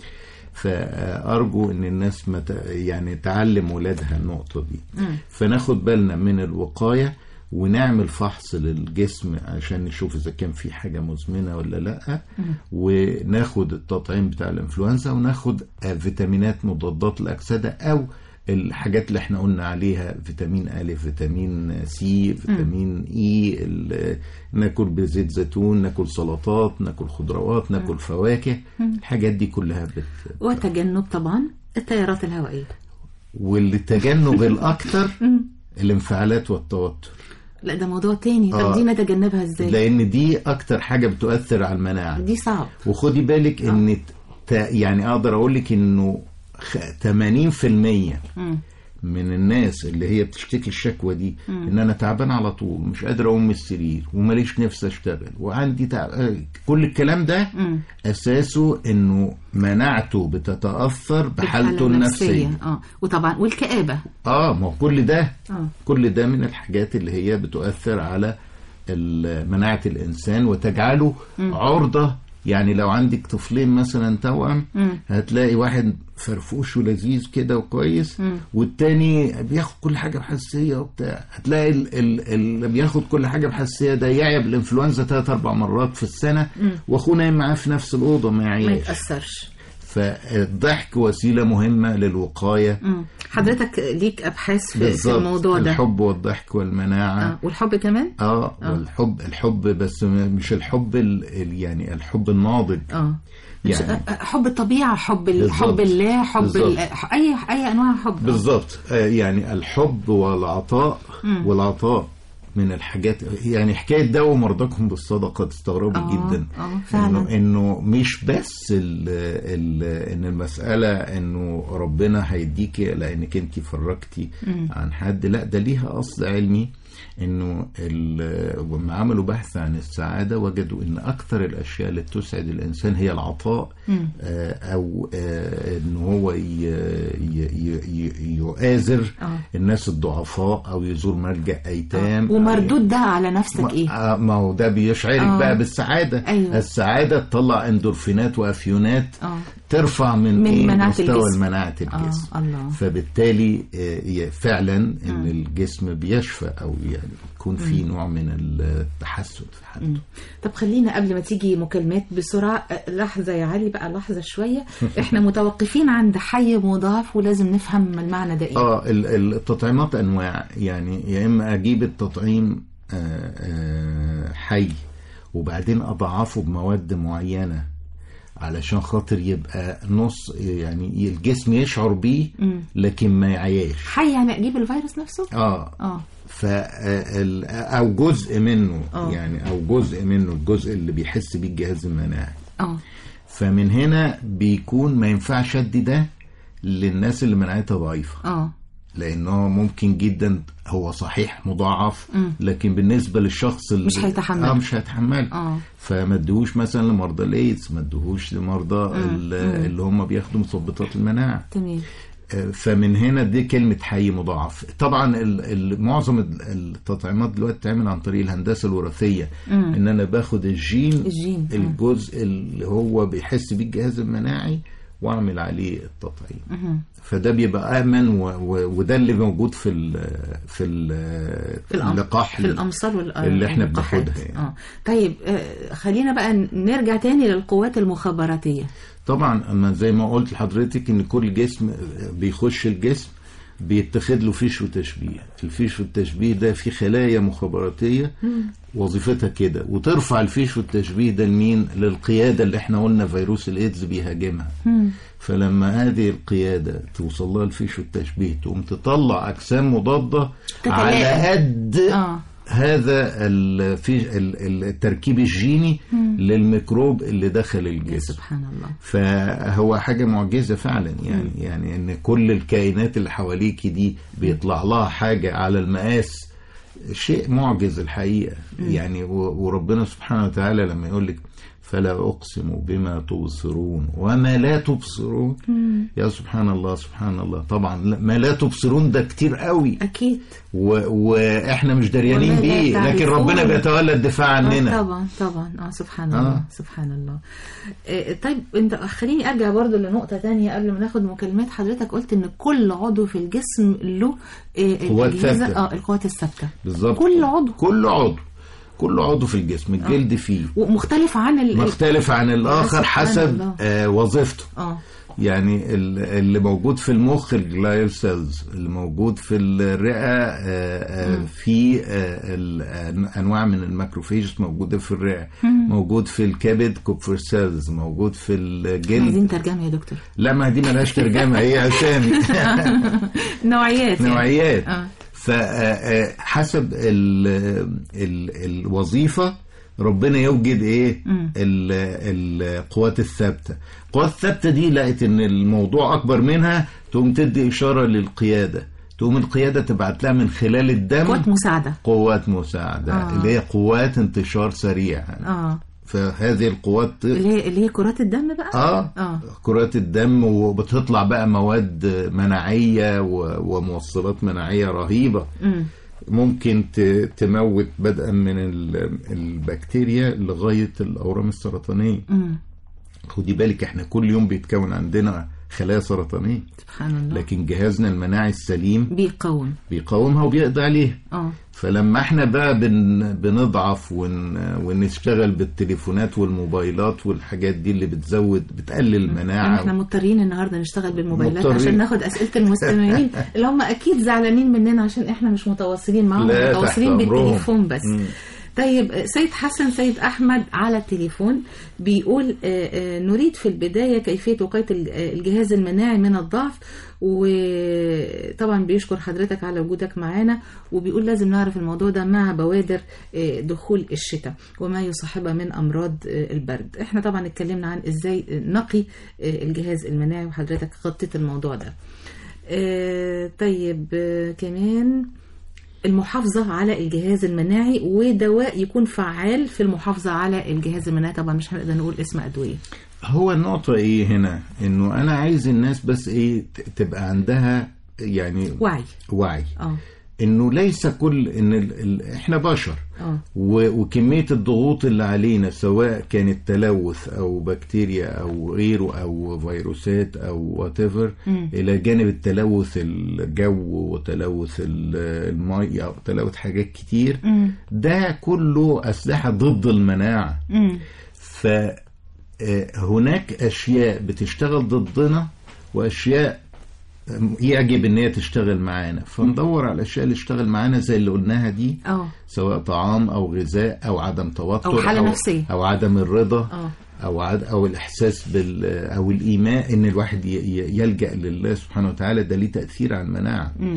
فأرجو إن الناس ما ت- يعني تعلم ولادها النقطة دي مم. فناخد بالنا من الوقاية ونعمل فحص للجسم عشان نشوف إذا كان في حاجة مزمنة ولا لأ مم. وناخد التطعيم بتاع الإنفلونزا وناخد آه، فيتامينات مضادات الأكسدة أو الحاجات اللي احنا قلنا عليها فيتامين أ فيتامين سي فيتامين اي ال- ناكل بزيت زيتون ناكل سلطات ناكل خضروات ناكل فواكه مم. الحاجات دي كلها بت... وتجنب طبعا التيارات الهوائية والتجنب الأكتر مم. الانفعالات والتوتر لا ده موضوع تاني طب آه. دي نتجنبها ازاي لأن دي أكتر حاجة بتؤثر على المناعة دي صعب وخدي بالك ان ت... يعني اقدر اقول لك انه خ- 80% مم. من الناس اللي هي بتشتكي الشكوى دي ان انا تعبان على طول مش قادر اقوم من السرير وماليش نفس اشتغل وعندي تعب آه، كل الكلام ده اساسه انه مناعته بتتاثر بحالته بالحالة النفسيه اه وطبعا والكآبة اه ما هو كل ده اه كل ده من الحاجات اللي هي بتؤثر على ال- مناعة الإنسان وتجعله عرضة يعني لو عندك طفلين مثلا توأم هتلاقي واحد فرفوش ولذيذ كده وكويس والتاني بياخد كل حاجة بحساسية وبتاع هتلاقي ال- ال- اللي بياخد كل حاجة بحساسية ده يعيا بالإنفلونزا ثلاث أربع مرات في السنة وأخوه نايم معاه في نفس الأوضة ما ما يعياش يتأثرش فالضحك وسيلة مهمة للوقاية مم. حضرتك ليك أبحاث في, في بالظبط الموضوع ده الحب والضحك والمناعة آه. والحب كمان اه والحب الحب بس م- مش الحب ال ال- يعني الحب الناضج اه مش- يعني آه، حب الطبيعة حب ال- بالظبط. حب الله حب ال- بالظبط. آه، أي أي أنواع حب بالظبط آه يعني الحب والعطاء والعطاء من الحاجات يعني حكايه داووا مرضاكم بالصدقه تستغربوا آه، جدا آه، فعلا. انه انه مش بس ال ال ان المساله انه ربنا هيديكي لانك انت فرجتي عن حد لا ده ليها اصل علمي انه ال- لما عملوا بحث عن السعاده وجدوا ان اكثر الاشياء اللي تسعد الانسان هي العطاء آه، او آه، ان هو ي- ي- ي- ي- يؤازر آه. الناس الضعفاء او يزور ملجا ايتام ومردود ده على نفسك ما- إيه آه، ما هو ده بيشعرك آه. بقى بالسعاده أيوة. السعاده تطلع اندورفينات وافيونات آه. ترفع من, من إيه؟ مناعة مستوى الجسم. مناعه الجسم آه، الله. فبالتالي آه، ي- فعلا ان الجسم بيشفى او يعني يكون في نوع من التحسن في حالته طب خلينا قبل ما تيجي مكالمات بسرعة آه، لحظة يا علي بقى لحظة شوية احنا متوقفين عند حي مضاف ولازم نفهم المعنى ده ايه اه ال- ال- التطعيمات انواع يعني يا اما اجيب التطعيم آه، آه، حي وبعدين اضعفه بمواد معينه علشان خاطر يبقى نص يعني الجسم يشعر بيه لكن ما يعياش حي يعني اجيب الفيروس نفسه اه اه ف ال- او جزء منه آه. يعني او جزء منه الجزء اللي بيحس بيه الجهاز المناعي اه فمن هنا بيكون ما ينفعش ادي ده للناس اللي مناعتها ضعيفه اه لانه ممكن جدا هو صحيح مضاعف لكن بالنسبه للشخص اللي مش هيتحمله. اه مش هيتحمله اه فما ادوهوش مثلا لمرضى الايدز ما ادوهوش لمرضى ال- اللي هم بياخدوا مثبطات المناعه تمام آه، فمن هنا دي كلمه حي مضاعف طبعا ال- ال- معظم ال- التطعيمات دلوقتي بتتعمل عن طريق الهندسه الوراثيه ان انا باخد الجين الجين، مم. الجزء اللي هو بيحس بيه الجهاز المناعي واعمل عليه التطعيم فده بيبقى امن و... و... وده اللي موجود في ال... في ال... في الأم... اللقاح في الامصار وال... اللي احنا واللقاحات. بناخدها يعني. اه طيب آه خلينا بقى نرجع تاني للقوات المخابراتيه طبعا اما زي ما قلت لحضرتك ان كل جسم بيخش الجسم بيتخذ له فيش وتشبيه الفيش والتشبيه ده في خلايا مخابراتيه وظيفتها كده وترفع الفيش والتشبيه ده لمين للقياده اللي احنا قلنا فيروس الايدز بيهاجمها فلما هذه القياده توصل لها الفيش والتشبيه تقوم تطلع اجسام مضاده تتلائم. على قد اه هذا الفي- ال- التركيب الجيني للميكروب اللي دخل يا الجسم سبحان الله فهو حاجة معجزة فعلا يعني يعني ان كل الكائنات اللي حواليكي دي بيطلع لها حاجة على المقاس شيء معجز الحقيقة يعني و- وربنا سبحانه وتعالى لما يقول لك فلا أقسم بما تبصرون وما لا تبصرون يا سبحان الله سبحان الله طبعا لا- ما لا تبصرون ده كتير قوي اكيد و... واحنا مش دريانين وما لا بيه لكن تعرفون. ربنا بيتولى الدفاع آه عننا طبعا طبعا اه سبحان آه. الله سبحان الله آه طيب انت خليني ارجع برضو لنقطه تانية قبل ما ناخد مكالمات حضرتك قلت ان كل عضو في الجسم له آه قوات الأجهزة- ثابتة. اه القوات الثابته بالظبط كل عضو كل عضو كل عضو في الجسم الجلد فيه ومختلف عن ال... مختلف عن الاخر سبحان حسب الله. آه وظيفته اه يعني ال- اللي موجود في المخ الجلايل سيلز اللي موجود في الرئه آه آه في آه ال- آه، انواع من الماكروفيجز موجوده في الرئه موجود في الكبد كوبفر سيلز موجود في الجلد عايزين ترجمه يا دكتور لا ما دي ملهاش ترجمه هي اسامي نوعيات يعني. نوعيات اه فحسب ال ال الوظيفة ربنا يوجد ايه ال- القوات الثابتة القوات الثابتة دي لقت ان الموضوع اكبر منها تقوم تدي اشارة للقيادة تقوم القياده تبعت لها من خلال الدم قوات مساعده قوات مساعده آه. اللي هي قوات انتشار سريع اه فهذه القوات اللي هي اللي هي كرات الدم بقى اه اه كرات الدم وبتطلع بقى مواد مناعيه و- وموصلات مناعيه رهيبه امم ممكن ت- تموت بدءا من ال- البكتيريا لغايه الاورام السرطانيه امم خدي بالك احنا كل يوم بيتكون عندنا خلايا سرطانيه سبحان الله لكن جهازنا المناعي السليم بيقاوم بيقاومها وبيقضي عليها اه فلما احنا بقى بن بنضعف ون ونشتغل بالتليفونات والموبايلات والحاجات دي اللي بتزود بتقلل يعني احنا المناعه مضطرين النهارده نشتغل بالموبايلات مضطرين. عشان ناخد اسئله المستمعين اللي هم اكيد زعلانين مننا عشان احنا مش متواصلين معاهم لا، تحت متواصلين أمرهم. بالتليفون بس مم. طيب آه، سيد حسن سيد احمد على التليفون بيقول آه، آه، نريد في البدايه كيفيه وقايه الج- آه، الجهاز المناعي من الضعف وطبعا بيشكر حضرتك على وجودك معانا وبيقول لازم نعرف الموضوع ده مع بوادر آه، دخول الشتاء وما يصاحبها من امراض آه، البرد احنا طبعا اتكلمنا عن ازاي نقي آه، الجهاز المناعي وحضرتك غطيت الموضوع ده آه، طيب آه، كمان المحافظة على الجهاز المناعي ودواء يكون فعال في المحافظة على الجهاز المناعي طبعا مش هنقدر نقول اسم أدوية هو النقطه ايه هنا انه انا عايز الناس بس ايه ت- تبقى عندها يعني وعي وعي اه انه ليس كل ان ال... ال... احنا بشر اه و... وكميه الضغوط اللي علينا سواء كانت تلوث او بكتيريا او غيره او فيروسات او وات مم. الى جانب التلوث الجو وتلوث ال- الميه وتلوث حاجات كتير مم. ده كله اسلحه ضد المناعه مم. فهناك اشياء بتشتغل ضدنا واشياء يعجب ان هي تشتغل معانا فندور على الاشياء اللي تشتغل معانا زي اللي قلناها دي اه سواء طعام او غذاء او عدم توتر أو حالة أو نفسية. او عدم الرضا اه او عد او الاحساس بال او الايماء ان الواحد ي- ي- يلجا لله سبحانه وتعالى ده ليه تاثير على المناعه مم.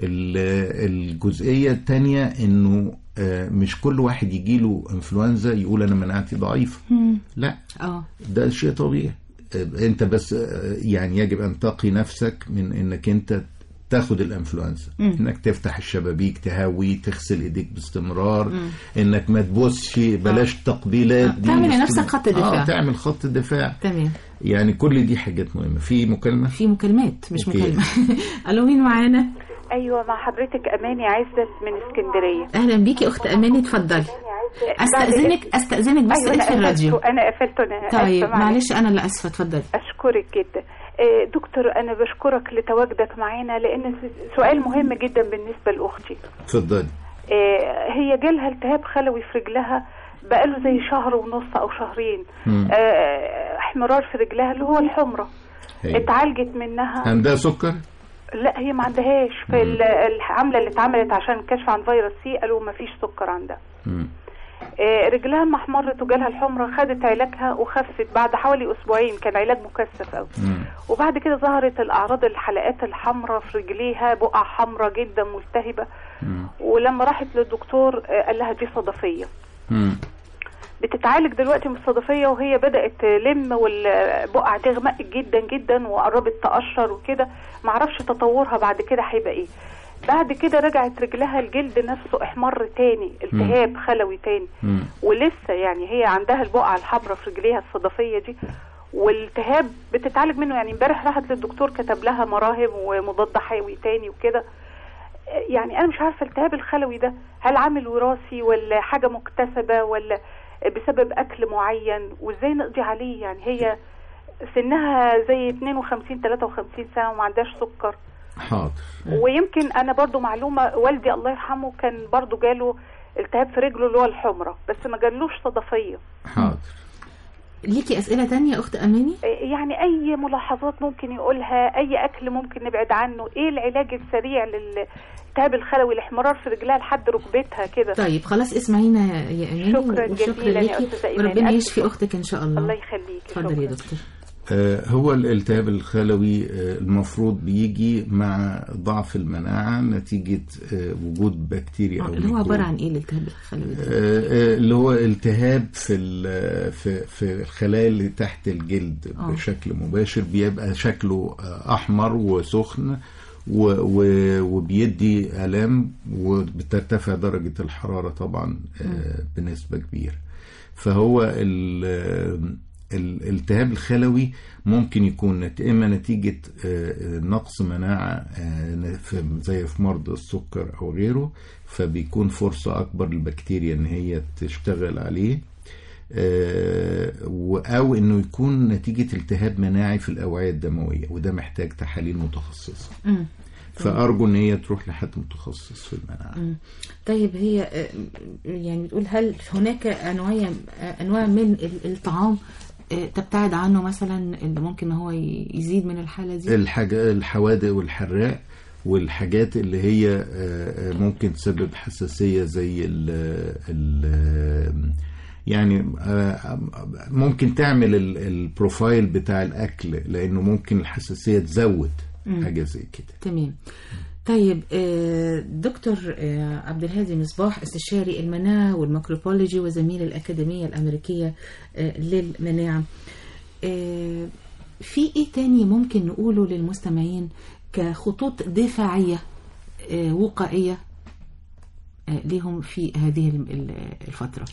ال- الجزئيه الثانيه انه آه، مش كل واحد يجيله انفلونزا يقول انا مناعتي ضعيفه مم. لا اه ده شيء طبيعي آه، انت بس آه، يعني يجب ان تقي نفسك من انك انت تاخد الانفلونزا مم. انك تفتح الشبابيك تهوي تغسل ايديك باستمرار مم. انك ما تبوسش بلاش تقبيلات آه. دي تعمل باستمرار. لنفسك خط دفاع. اه تعمل خط دفاع تمام يعني كل دي حاجات مهمه في مكالمه في مكالمات مش أوكي. مكالمة الو مين معانا ايوه مع حضرتك اماني عزت من اسكندريه اهلا بيكي اخت اماني اتفضلي استاذنك استاذنك بس أيوة اقفل انا الراديو قفلته انا قفلته انا طيب آسفة، معلش. معلش انا اللي اسفه اتفضلي اشكرك جدا آه، دكتور انا بشكرك لتواجدك معانا لان س- سؤال مهم جدا بالنسبه لاختي اتفضلي آه، هي جالها التهاب خلوي في رجلها بقاله زي شهر ونص او شهرين مم. آه، احمرار في رجلها اللي هو الحمرة هي. اتعالجت منها عندها سكر لا هي ما عندهاش فالعملة اللي اتعملت عشان الكشف عن فيروس سي قالوا ما فيش سكر عندها مم. آه، رجلها ما احمرت وجالها الحمرة خدت علاجها وخفت بعد حوالي اسبوعين كان علاج مكثف قوي مم. وبعد كده ظهرت الاعراض الحلقات الحمراء في رجليها بقع حمراء جدا ملتهبة مم. ولما راحت للدكتور آه، قال لها دي صدفية مم. بتتعالج دلوقتي من الصدفية وهي بدأت تلم والبقع تغمق جدا جدا وقربت تقشر وكده معرفش تطورها بعد كده هيبقى ايه بعد كده رجعت رجلها الجلد نفسه احمر تاني التهاب خلوي تاني مم. ولسه يعني هي عندها البقعة الحمراء في رجليها الصدفية دي والالتهاب بتتعالج منه يعني امبارح راحت للدكتور كتب لها مراهم ومضاد حيوي تاني وكده يعني انا مش عارفه الالتهاب الخلوي ده هل عامل وراثي ولا حاجه مكتسبه ولا بسبب اكل معين وازاي نقضي عليه يعني هي سنها زي 52 53 سنه وما عندهاش سكر حاضر ويمكن انا برضو معلومه والدي الله يرحمه كان برضو جاله التهاب في رجله اللي هو الحمره بس ما جالوش صدفيه حاضر ليكي اسئله تانية يا اخت اماني يعني اي ملاحظات ممكن يقولها اي اكل ممكن نبعد عنه ايه العلاج السريع للالتهاب الخلوي الاحمرار في رجلها لحد ركبتها كده طيب خلاص اسمعينا يا اماني شكراً وشكرا جزيلاً يا ليكي أستاذة إيمان. وربنا ألف يشفي اختك ان شاء الله الله يخليك اتفضل يا دكتور آه، هو الالتهاب الخلوي آه، المفروض بيجي مع ضعف المناعة نتيجة آه، وجود بكتيريا آه، أو اللي هو ميكروب. عباره عن ايه الالتهاب الخلوي ده آه، آه، اللي هو التهاب في ال- في في الخلايا اللي تحت الجلد آه. بشكل مباشر بيبقى شكله آه، احمر وسخن و و وبيدي الام وبترتفع درجه الحراره طبعا آه، بنسبه كبيره فهو ال- الالتهاب الخلوي ممكن ممكن نت- اما نتيجه آه، نقص مناعه آه، في- زي في مرضى السكر او غيره فبيكون فرصه اكبر للبكتيريا ان هي تشتغل عليه آه، و- او انه يكون نتيجه التهاب مناعي في الاوعيه الدمويه وده محتاج تحاليل متخصصه مم. فارجو ان هي تروح لحد متخصص في المناعه مم. طيب هي آه، يعني بتقول هل هناك انواع انواع من ال- الطعام آه، تبتعد عنه مثلا اللي ممكن هو ي- يزيد من الحاله دي الحاجة الحوادق والحراق والحاجات اللي هي آه، آه، ممكن تسبب حساسية زي ال ال يعني آه، ممكن تعمل ال- البروفايل بتاع الأكل لأنه ممكن الحساسية تزود مم. حاجة زي كده تمام طيب آه، دكتور آه، عبد الهادي مصباح استشاري المناعة والميكروبولوجي وزميل الأكاديمية الأمريكية آه، للمناعة آه، في إيه تاني ممكن نقوله للمستمعين كخطوط دفاعية آه، وقائية آه، ليهم في هذه ال- ال- الفترة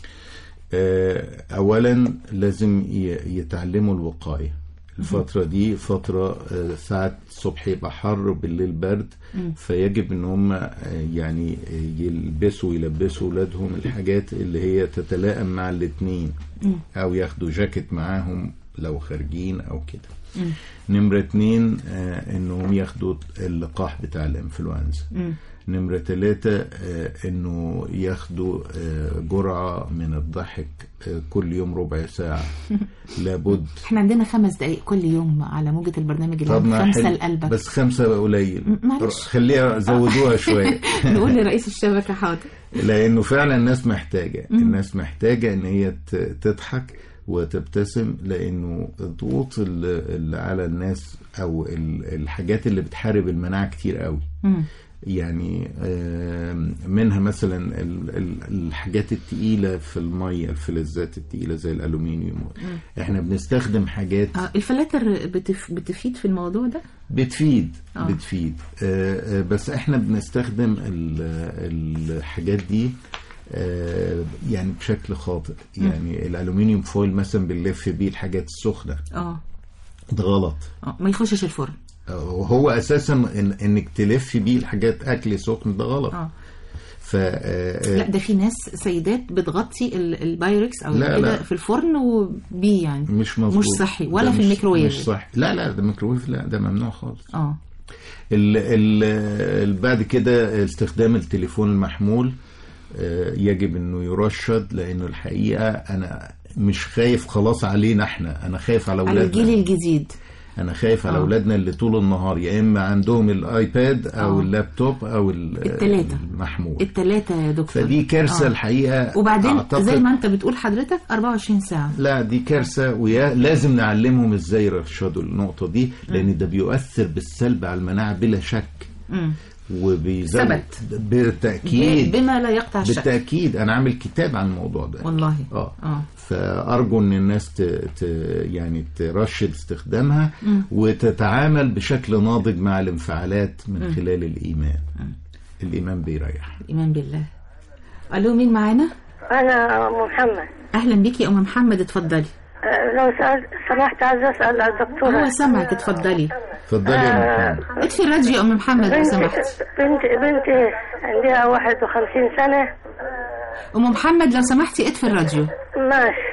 آه، اولا لازم ي- يتعلموا الوقايه الفترة دي فترة آه، ساعات الصبح يبقى حر بالليل برد مم. فيجب ان هم آه، يعني آه، يلبسوا ويلبسوا ولادهم الحاجات اللي هي تتلائم مع الاتنين مم. او ياخدوا جاكيت معاهم لو خارجين او كده مم. نمرة اتنين آه، انهم ياخدوا اللقاح بتاع الانفلونزا مم. نمرة ثلاثة آه، انه ياخدوا آه، جرعة من الضحك آه، كل يوم ربع ساعة لابد احنا عندنا خمس دقايق كل يوم على موجة البرنامج طب العام ما خمسة حلو. لقلبك بس خمسة قليل م- معلش. خليها زودوها شوية نقول لرئيس الشبكة حاضر لانه فعلا الناس محتاجة مم. الناس محتاجة ان هي ت- تضحك وتبتسم لانه الضغوط اللي اللي على الناس او ال- الحاجات اللي بتحارب المناعة كتير قوي مم. يعني آم، منها مثلا ال- ال- الحاجات التقيلة في المية الفلزات التقيلة زي الألومنيوم احنا بنستخدم حاجات آه، الفلاتر بتف... بتفيد في الموضوع ده بتفيد آه. بتفيد آه، آه، بس احنا بنستخدم ال- الحاجات دي آه، يعني بشكل خاطئ مم. يعني الألومنيوم فويل مثلا بنلف بيه الحاجات السخنة اه ده غلط آه، ما يخشش الفرن وهو اساسا إن انك تلف بيه الحاجات اكل سخن ده غلط اه ف آه، لا ده في ناس سيدات بتغطي ال- البايركس او لا، كده لا. في الفرن وبيه يعني مش مظبوط مش صحي ولا ده في مش- الميكروويف مش صحي لا لا ده الميكروويف لا ده ممنوع خالص اه ال ال ال بعد كده استخدام التليفون المحمول آه، يجب انه يرشد لانه الحقيقه انا مش خايف خلاص علينا احنا انا خايف على على الجيل اولادنا الجديد انا خايف على آه. اولادنا اللي طول النهار يا اما عندهم الايباد او آه. اللابتوب او ال- التلاتة. المحمول التلاتة يا دكتور فدي كارثه آه. الحقيقه وبعدين أعتقد زي ما انت بتقول حضرتك 24 ساعة لا دي كارثه ولازم نعلمهم ازاي يرشدوا النقطه دي لان ده بيؤثر بالسلب على المناعه بلا شك مم. وبيزود ثبت. بالتاكيد ب- بما لا يقطع الشك بالتاكيد انا عامل كتاب عن الموضوع ده والله اه اه فارجو ان الناس ت... ت... يعني ترشد استخدامها مم. وتتعامل بشكل ناضج مع الانفعالات من مم. خلال الايمان الايمان بيريح الايمان بالله الو مين معانا أنا أم محمد اهلا بيكي يا ام محمد اتفضلي أه، لو سأل سمحت عايز أسأل الدكتورة هو سامعك اتفضلي اتفضلي يا ام محمد اطفي الراديو يا ام محمد لو بنتي سمحت بنتي بنتي عندها 51 سنة ام محمد لو سمحتي اطفي الراديو ماشي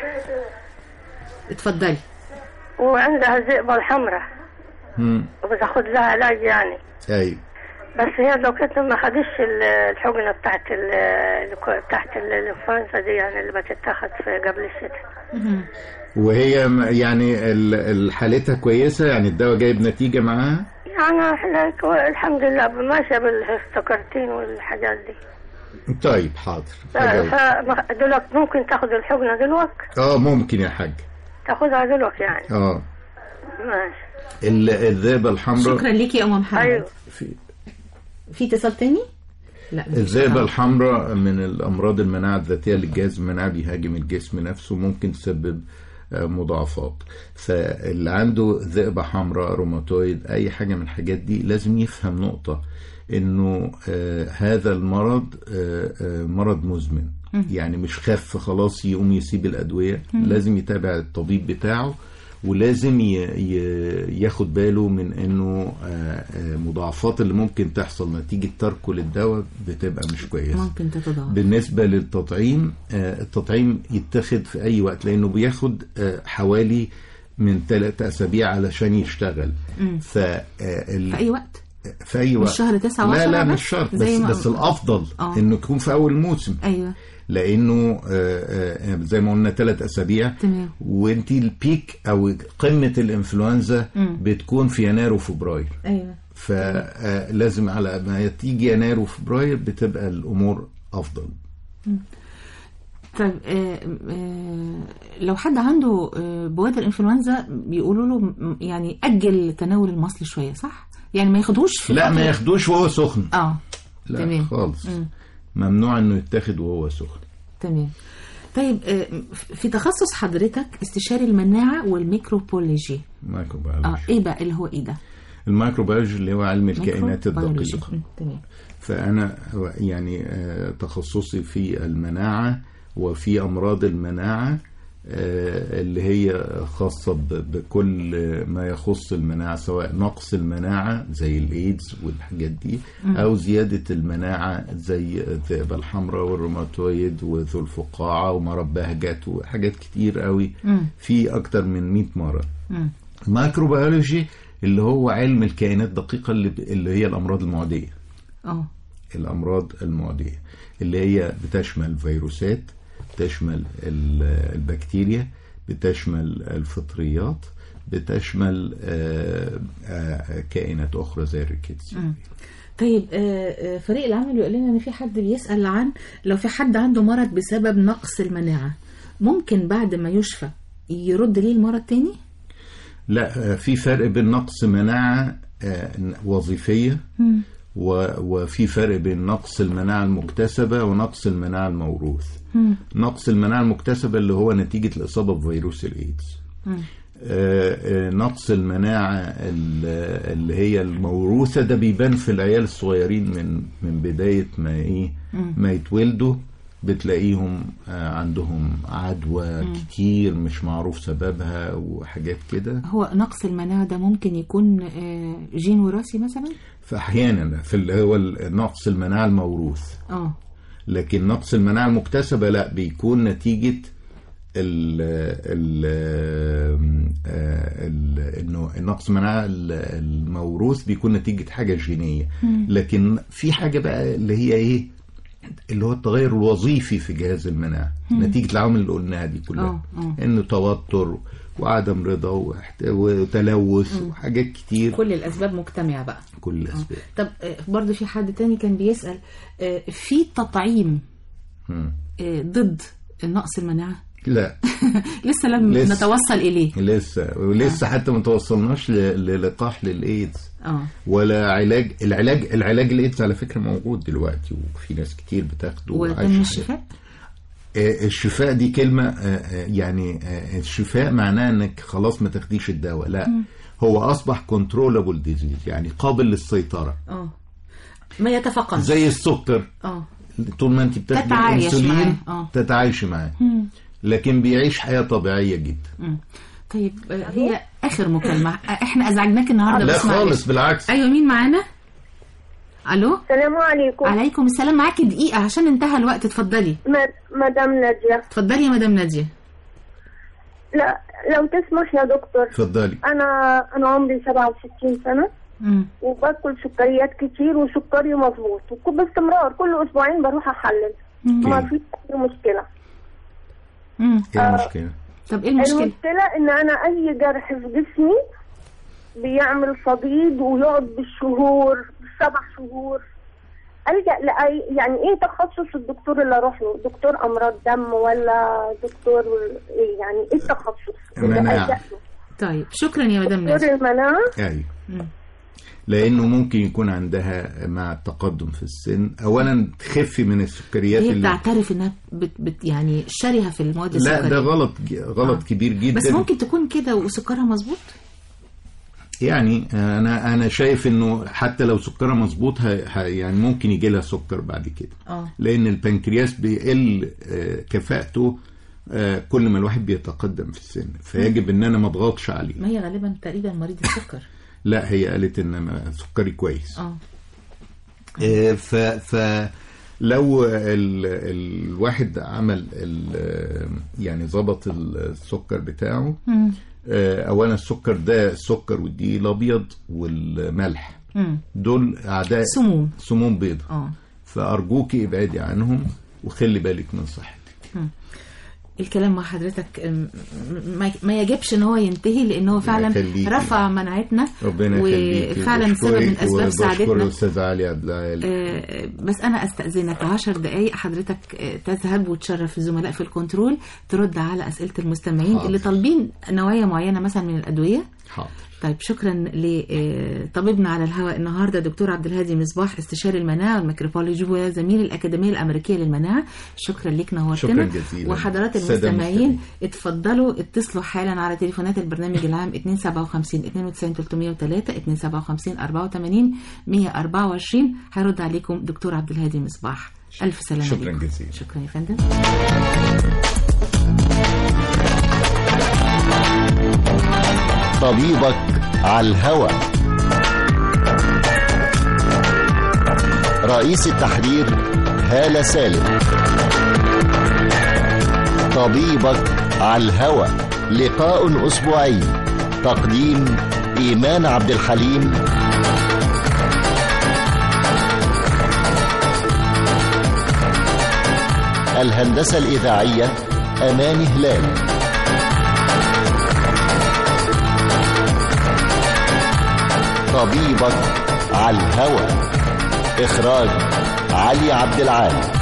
اتفضلي وعندها الذئبة الحمراء مم. وبتاخد لها علاج يعني ايوه بس هي لو كانت ما خدتش ال- الحقنة بتاعت ال الكو- بتاعت ال- الانفلونزا دي يعني اللي بتتاخد في قبل الشتاء وهي م- يعني ال- ال- حالتها كويسه يعني الدواء جايب نتيجه معاها يعني احنا كو- الحمد لله ماشية بالسكرتين والحاجات دي طيب حاضر هجاوب. فدلوقتي ممكن تاخد الحقنة دلوقتي اه ممكن يا حاج تاخدها دلوقتي يعني اه ماشي ال- الذئبه الحمراء شكرا ليكي يا ام محمد أيوه. في في اتصال تاني لا مفيش. الذئبة آه. الحمراء من الأمراض المناعة الذاتية للجهاز المناعي بيهاجم الجسم نفسه ممكن تسبب آه، مضاعفات فاللي عنده ذئبة حمراء روماتويد أي حاجة من الحاجات دي لازم يفهم نقطة إنه آه، هذا المرض آه، آه، مرض مزمن مم. يعني مش خف خلاص يقوم يسيب الأدوية مم. لازم يتابع الطبيب بتاعه ولازم ي- ي- ياخد باله من انه آه، آه، مضاعفات اللي ممكن تحصل نتيجة تركه للدواء بتبقى مش كويسة ممكن تتضاعف بالنسبة للتطعيم آه، التطعيم يتخذ في أي وقت لأنه بياخد آه، حوالي من ثلاثة أسابيع علشان يشتغل مم. ف آه، ال- في اي وقت في أي مش وقت شهر تسعة لا وعشرة لا بس؟ مش شرط زي بس, ما- بس الأفضل آه. إنه يكون في أول الموسم ايوه لانه آه، آه، زي ما قلنا ثلاث اسابيع تمام وانت البيك او قمه الانفلونزا مم. بتكون في يناير وفبراير ايوه فلازم على ما تيجي يناير وفبراير بتبقى الامور افضل طيب آه، آه، لو حد عنده آه، بوادر الانفلونزا بيقولوا له م- يعني اجل تناول المصل شويه صح؟ يعني ما ياخدوش في لا ما الفترة- ياخدوش وهو سخن اه لا تمام. خالص مم. ممنوع انه يتاخد وهو سخن تمام طيب آه، في تخصص حضرتك استشاري المناعه والميكروبولوجي مايكروبيولوجي اه ايه بقى اللي هو ايه ده؟ الميكروبيولوجي اللي هو علم الكائنات ميكروبيولوجي. الدقيقه مم، تمام فأنا يعني آه، تخصصي في المناعة وفي أمراض المناعة آه، اللي هي خاصة ب- بكل ما يخص المناعة سواء نقص المناعة زي الإيدز والحاجات دي مم. أو زيادة المناعة زي الذئبة الحمراء والروماتويد وذو الفقاعة ومرض بهجت وحاجات كتير قوي مم. في أكتر من 100 مرض مم. الميكروبيولوجي اللي هو علم الكائنات الدقيقة اللي, اللي هي الأمراض المعدية اه الأمراض المعدية اللي هي بتشمل فيروسات بتشمل ال- البكتيريا بتشمل الفطريات بتشمل آه، آه، كائنات أخرى زي الريكيتسي مم. طيب آه، آه، فريق العمل يقول لنا ان في حد بيسال عن لو في حد عنده مرض بسبب نقص المناعه ممكن بعد ما يشفى يرد ليه المرض تاني؟ لا آه، في فرق بين نقص مناعة آه، وظيفية مم. و- وفي فرق بين نقص المناعة المكتسبة ونقص المناعة الموروث مم. نقص المناعة المكتسبة اللي هو نتيجة الإصابة بفيروس الإيدز مم. آه، آه، نقص المناعة ال- اللي هي الموروثة ده بيبان في العيال الصغيرين من من بداية ما إيه مم. ما يتولدوا بتلاقيهم آه، عندهم عدوى مم. كتير مش معروف سببها وحاجات كده هو نقص المناعه ده ممكن يكون آه، جين وراثي مثلا؟ فأحيانا في اللي هو ال- نقص المناعة الموروث اه لكن نقص المناعة المكتسبة لا بيكون نتيجة ال ال ال انه نقص المناعة ال- الموروث بيكون نتيجة حاجة جينية مم. لكن في حاجة بقى اللي هي ايه اللي هو التغير الوظيفي في جهاز المناعة مم. نتيجة العوامل اللي قلناها دي كلها اه اه انه توتر وعدم رضا واحت- وتلوث مم. وحاجات كتير كل الاسباب مجتمعه بقى كل الاسباب طب آه، برضه في حد تاني كان بيسال آه، في تطعيم مم. آه، ضد نقص المناعه لا لسه لم لسه. نتوصل اليه لسه ولسه حتى ما توصلناش ل- للقاح للايدز اه ولا علاج العلاج العلاج الايدز على فكره موجود دلوقتي وفي ناس كتير بتاخده وتم وعايشة الشفاء آه، الشفاء دي كلمه آه، آه، يعني آه، الشفاء معناه انك خلاص ما تاخديش الدواء لا مم. هو اصبح كنترولابل ديزيز يعني قابل للسيطره اه ما يتفقد زي السكر اه طول ما انت بتاخدي تتعايش الانسولين معاه، آه. تتعايشي معاه مم. لكن بيعيش حياه طبيعيه جدا مم. طيب آه، هي اخر مكالمه آه، احنا ازعجناك النهارده لا بس معلش. خالص بالعكس ايوه مين معانا الو السلام عليكم عليكم السلام معاكي دقيقه عشان انتهى الوقت اتفضلي م- مدام نادية اتفضلي يا مدام ناديه لا لو تسمح يا دكتور اتفضلي أنا أنا عمري 67 سنة مم. وباكل سكريات كتير وسكري مظبوط وك- باستمرار كل أسبوعين بروح أحلل مم. ما في أي مشكلة مم. ايه المشكله طب ايه المشكله المشكلة إن أنا أي جرح في جسمي بيعمل صديد ويقعد بالشهور بالسبع شهور ألجأ لأي يعني إيه تخصص الدكتور اللي أروح له؟ دكتور أمراض دم ولا دكتور إيه يعني إيه التخصص؟ اللي مناعة. ألجأ له؟ طيب شكرا يا مدام دكتور ناديه المناعة ايوه مم. لانه ممكن يكون عندها مع التقدم في السن اولا تخف من السكريات هي اللي بتعترف انها بت بت يعني شرهه في المواد لا السكريه ده غلط غلط آه. كبير جدا بس ممكن تكون كده وسكرها مظبوط يعني انا انا شايف انه حتى لو سكرها مظبوط ه- ه- يعني ممكن يجي لها سكر بعد كده اه لان البنكرياس بيقل آه، كفاءته آه، كل ما الواحد بيتقدم في السن فيجب ان انا ما اضغطش عليه ما هي غالبا تقريبا مريض السكر لا هي قالت ان أنا سكري كويس اه آه، ف ف لو ال... الواحد عمل ال... يعني ظبط السكر بتاعه مم. آه، اولا السكر ده السكر والدقيق الابيض والملح مم. دول اعداء سموم سموم بيضة اه فارجوكي ابعدي عنهم وخلي بالك من صحتك الكلام مع حضرتك أم، ما- ما يجبش ان هو ينتهي لان هو فعلا يخليكي. رفع مناعتنا ربنا يخليكي وفعلا سبب من اسباب وبشكر سعادتنا الاستاذ علي عبد العال آه، بس انا استاذنك عشر دقائق حضرتك آه، تذهب وتشرف الزملاء في الكنترول ترد على اسئله المستمعين حاضر. اللي طالبين نوعيه معينه مثلا من الادويه حاضر طيب شكرا لطبيبنا على الهواء النهارده دكتور عبد الهادي مصباح استشاري المناعه والميكروبولوجي وزميل الاكاديميه الامريكيه للمناعه شكرا لك نورتنا شكرا جزيلا. وحضرات السادة المستمعين المستمعين. اتفضلوا اتصلوا حالا على تليفونات البرنامج العام 257 92 303 257 84 124 هيرد عليكم دكتور عبد الهادي مصباح الف سلامه شكرا لكم. جزيلا. شكرا يا فندم طبيبك على الهوى رئيس التحرير هالة سالم طبيبك على الهوى لقاء أسبوعي تقديم إيمان عبد الحليم الهندسة الإذاعية أمان هلال طبيبك على الهوى إخراج علي عبد العال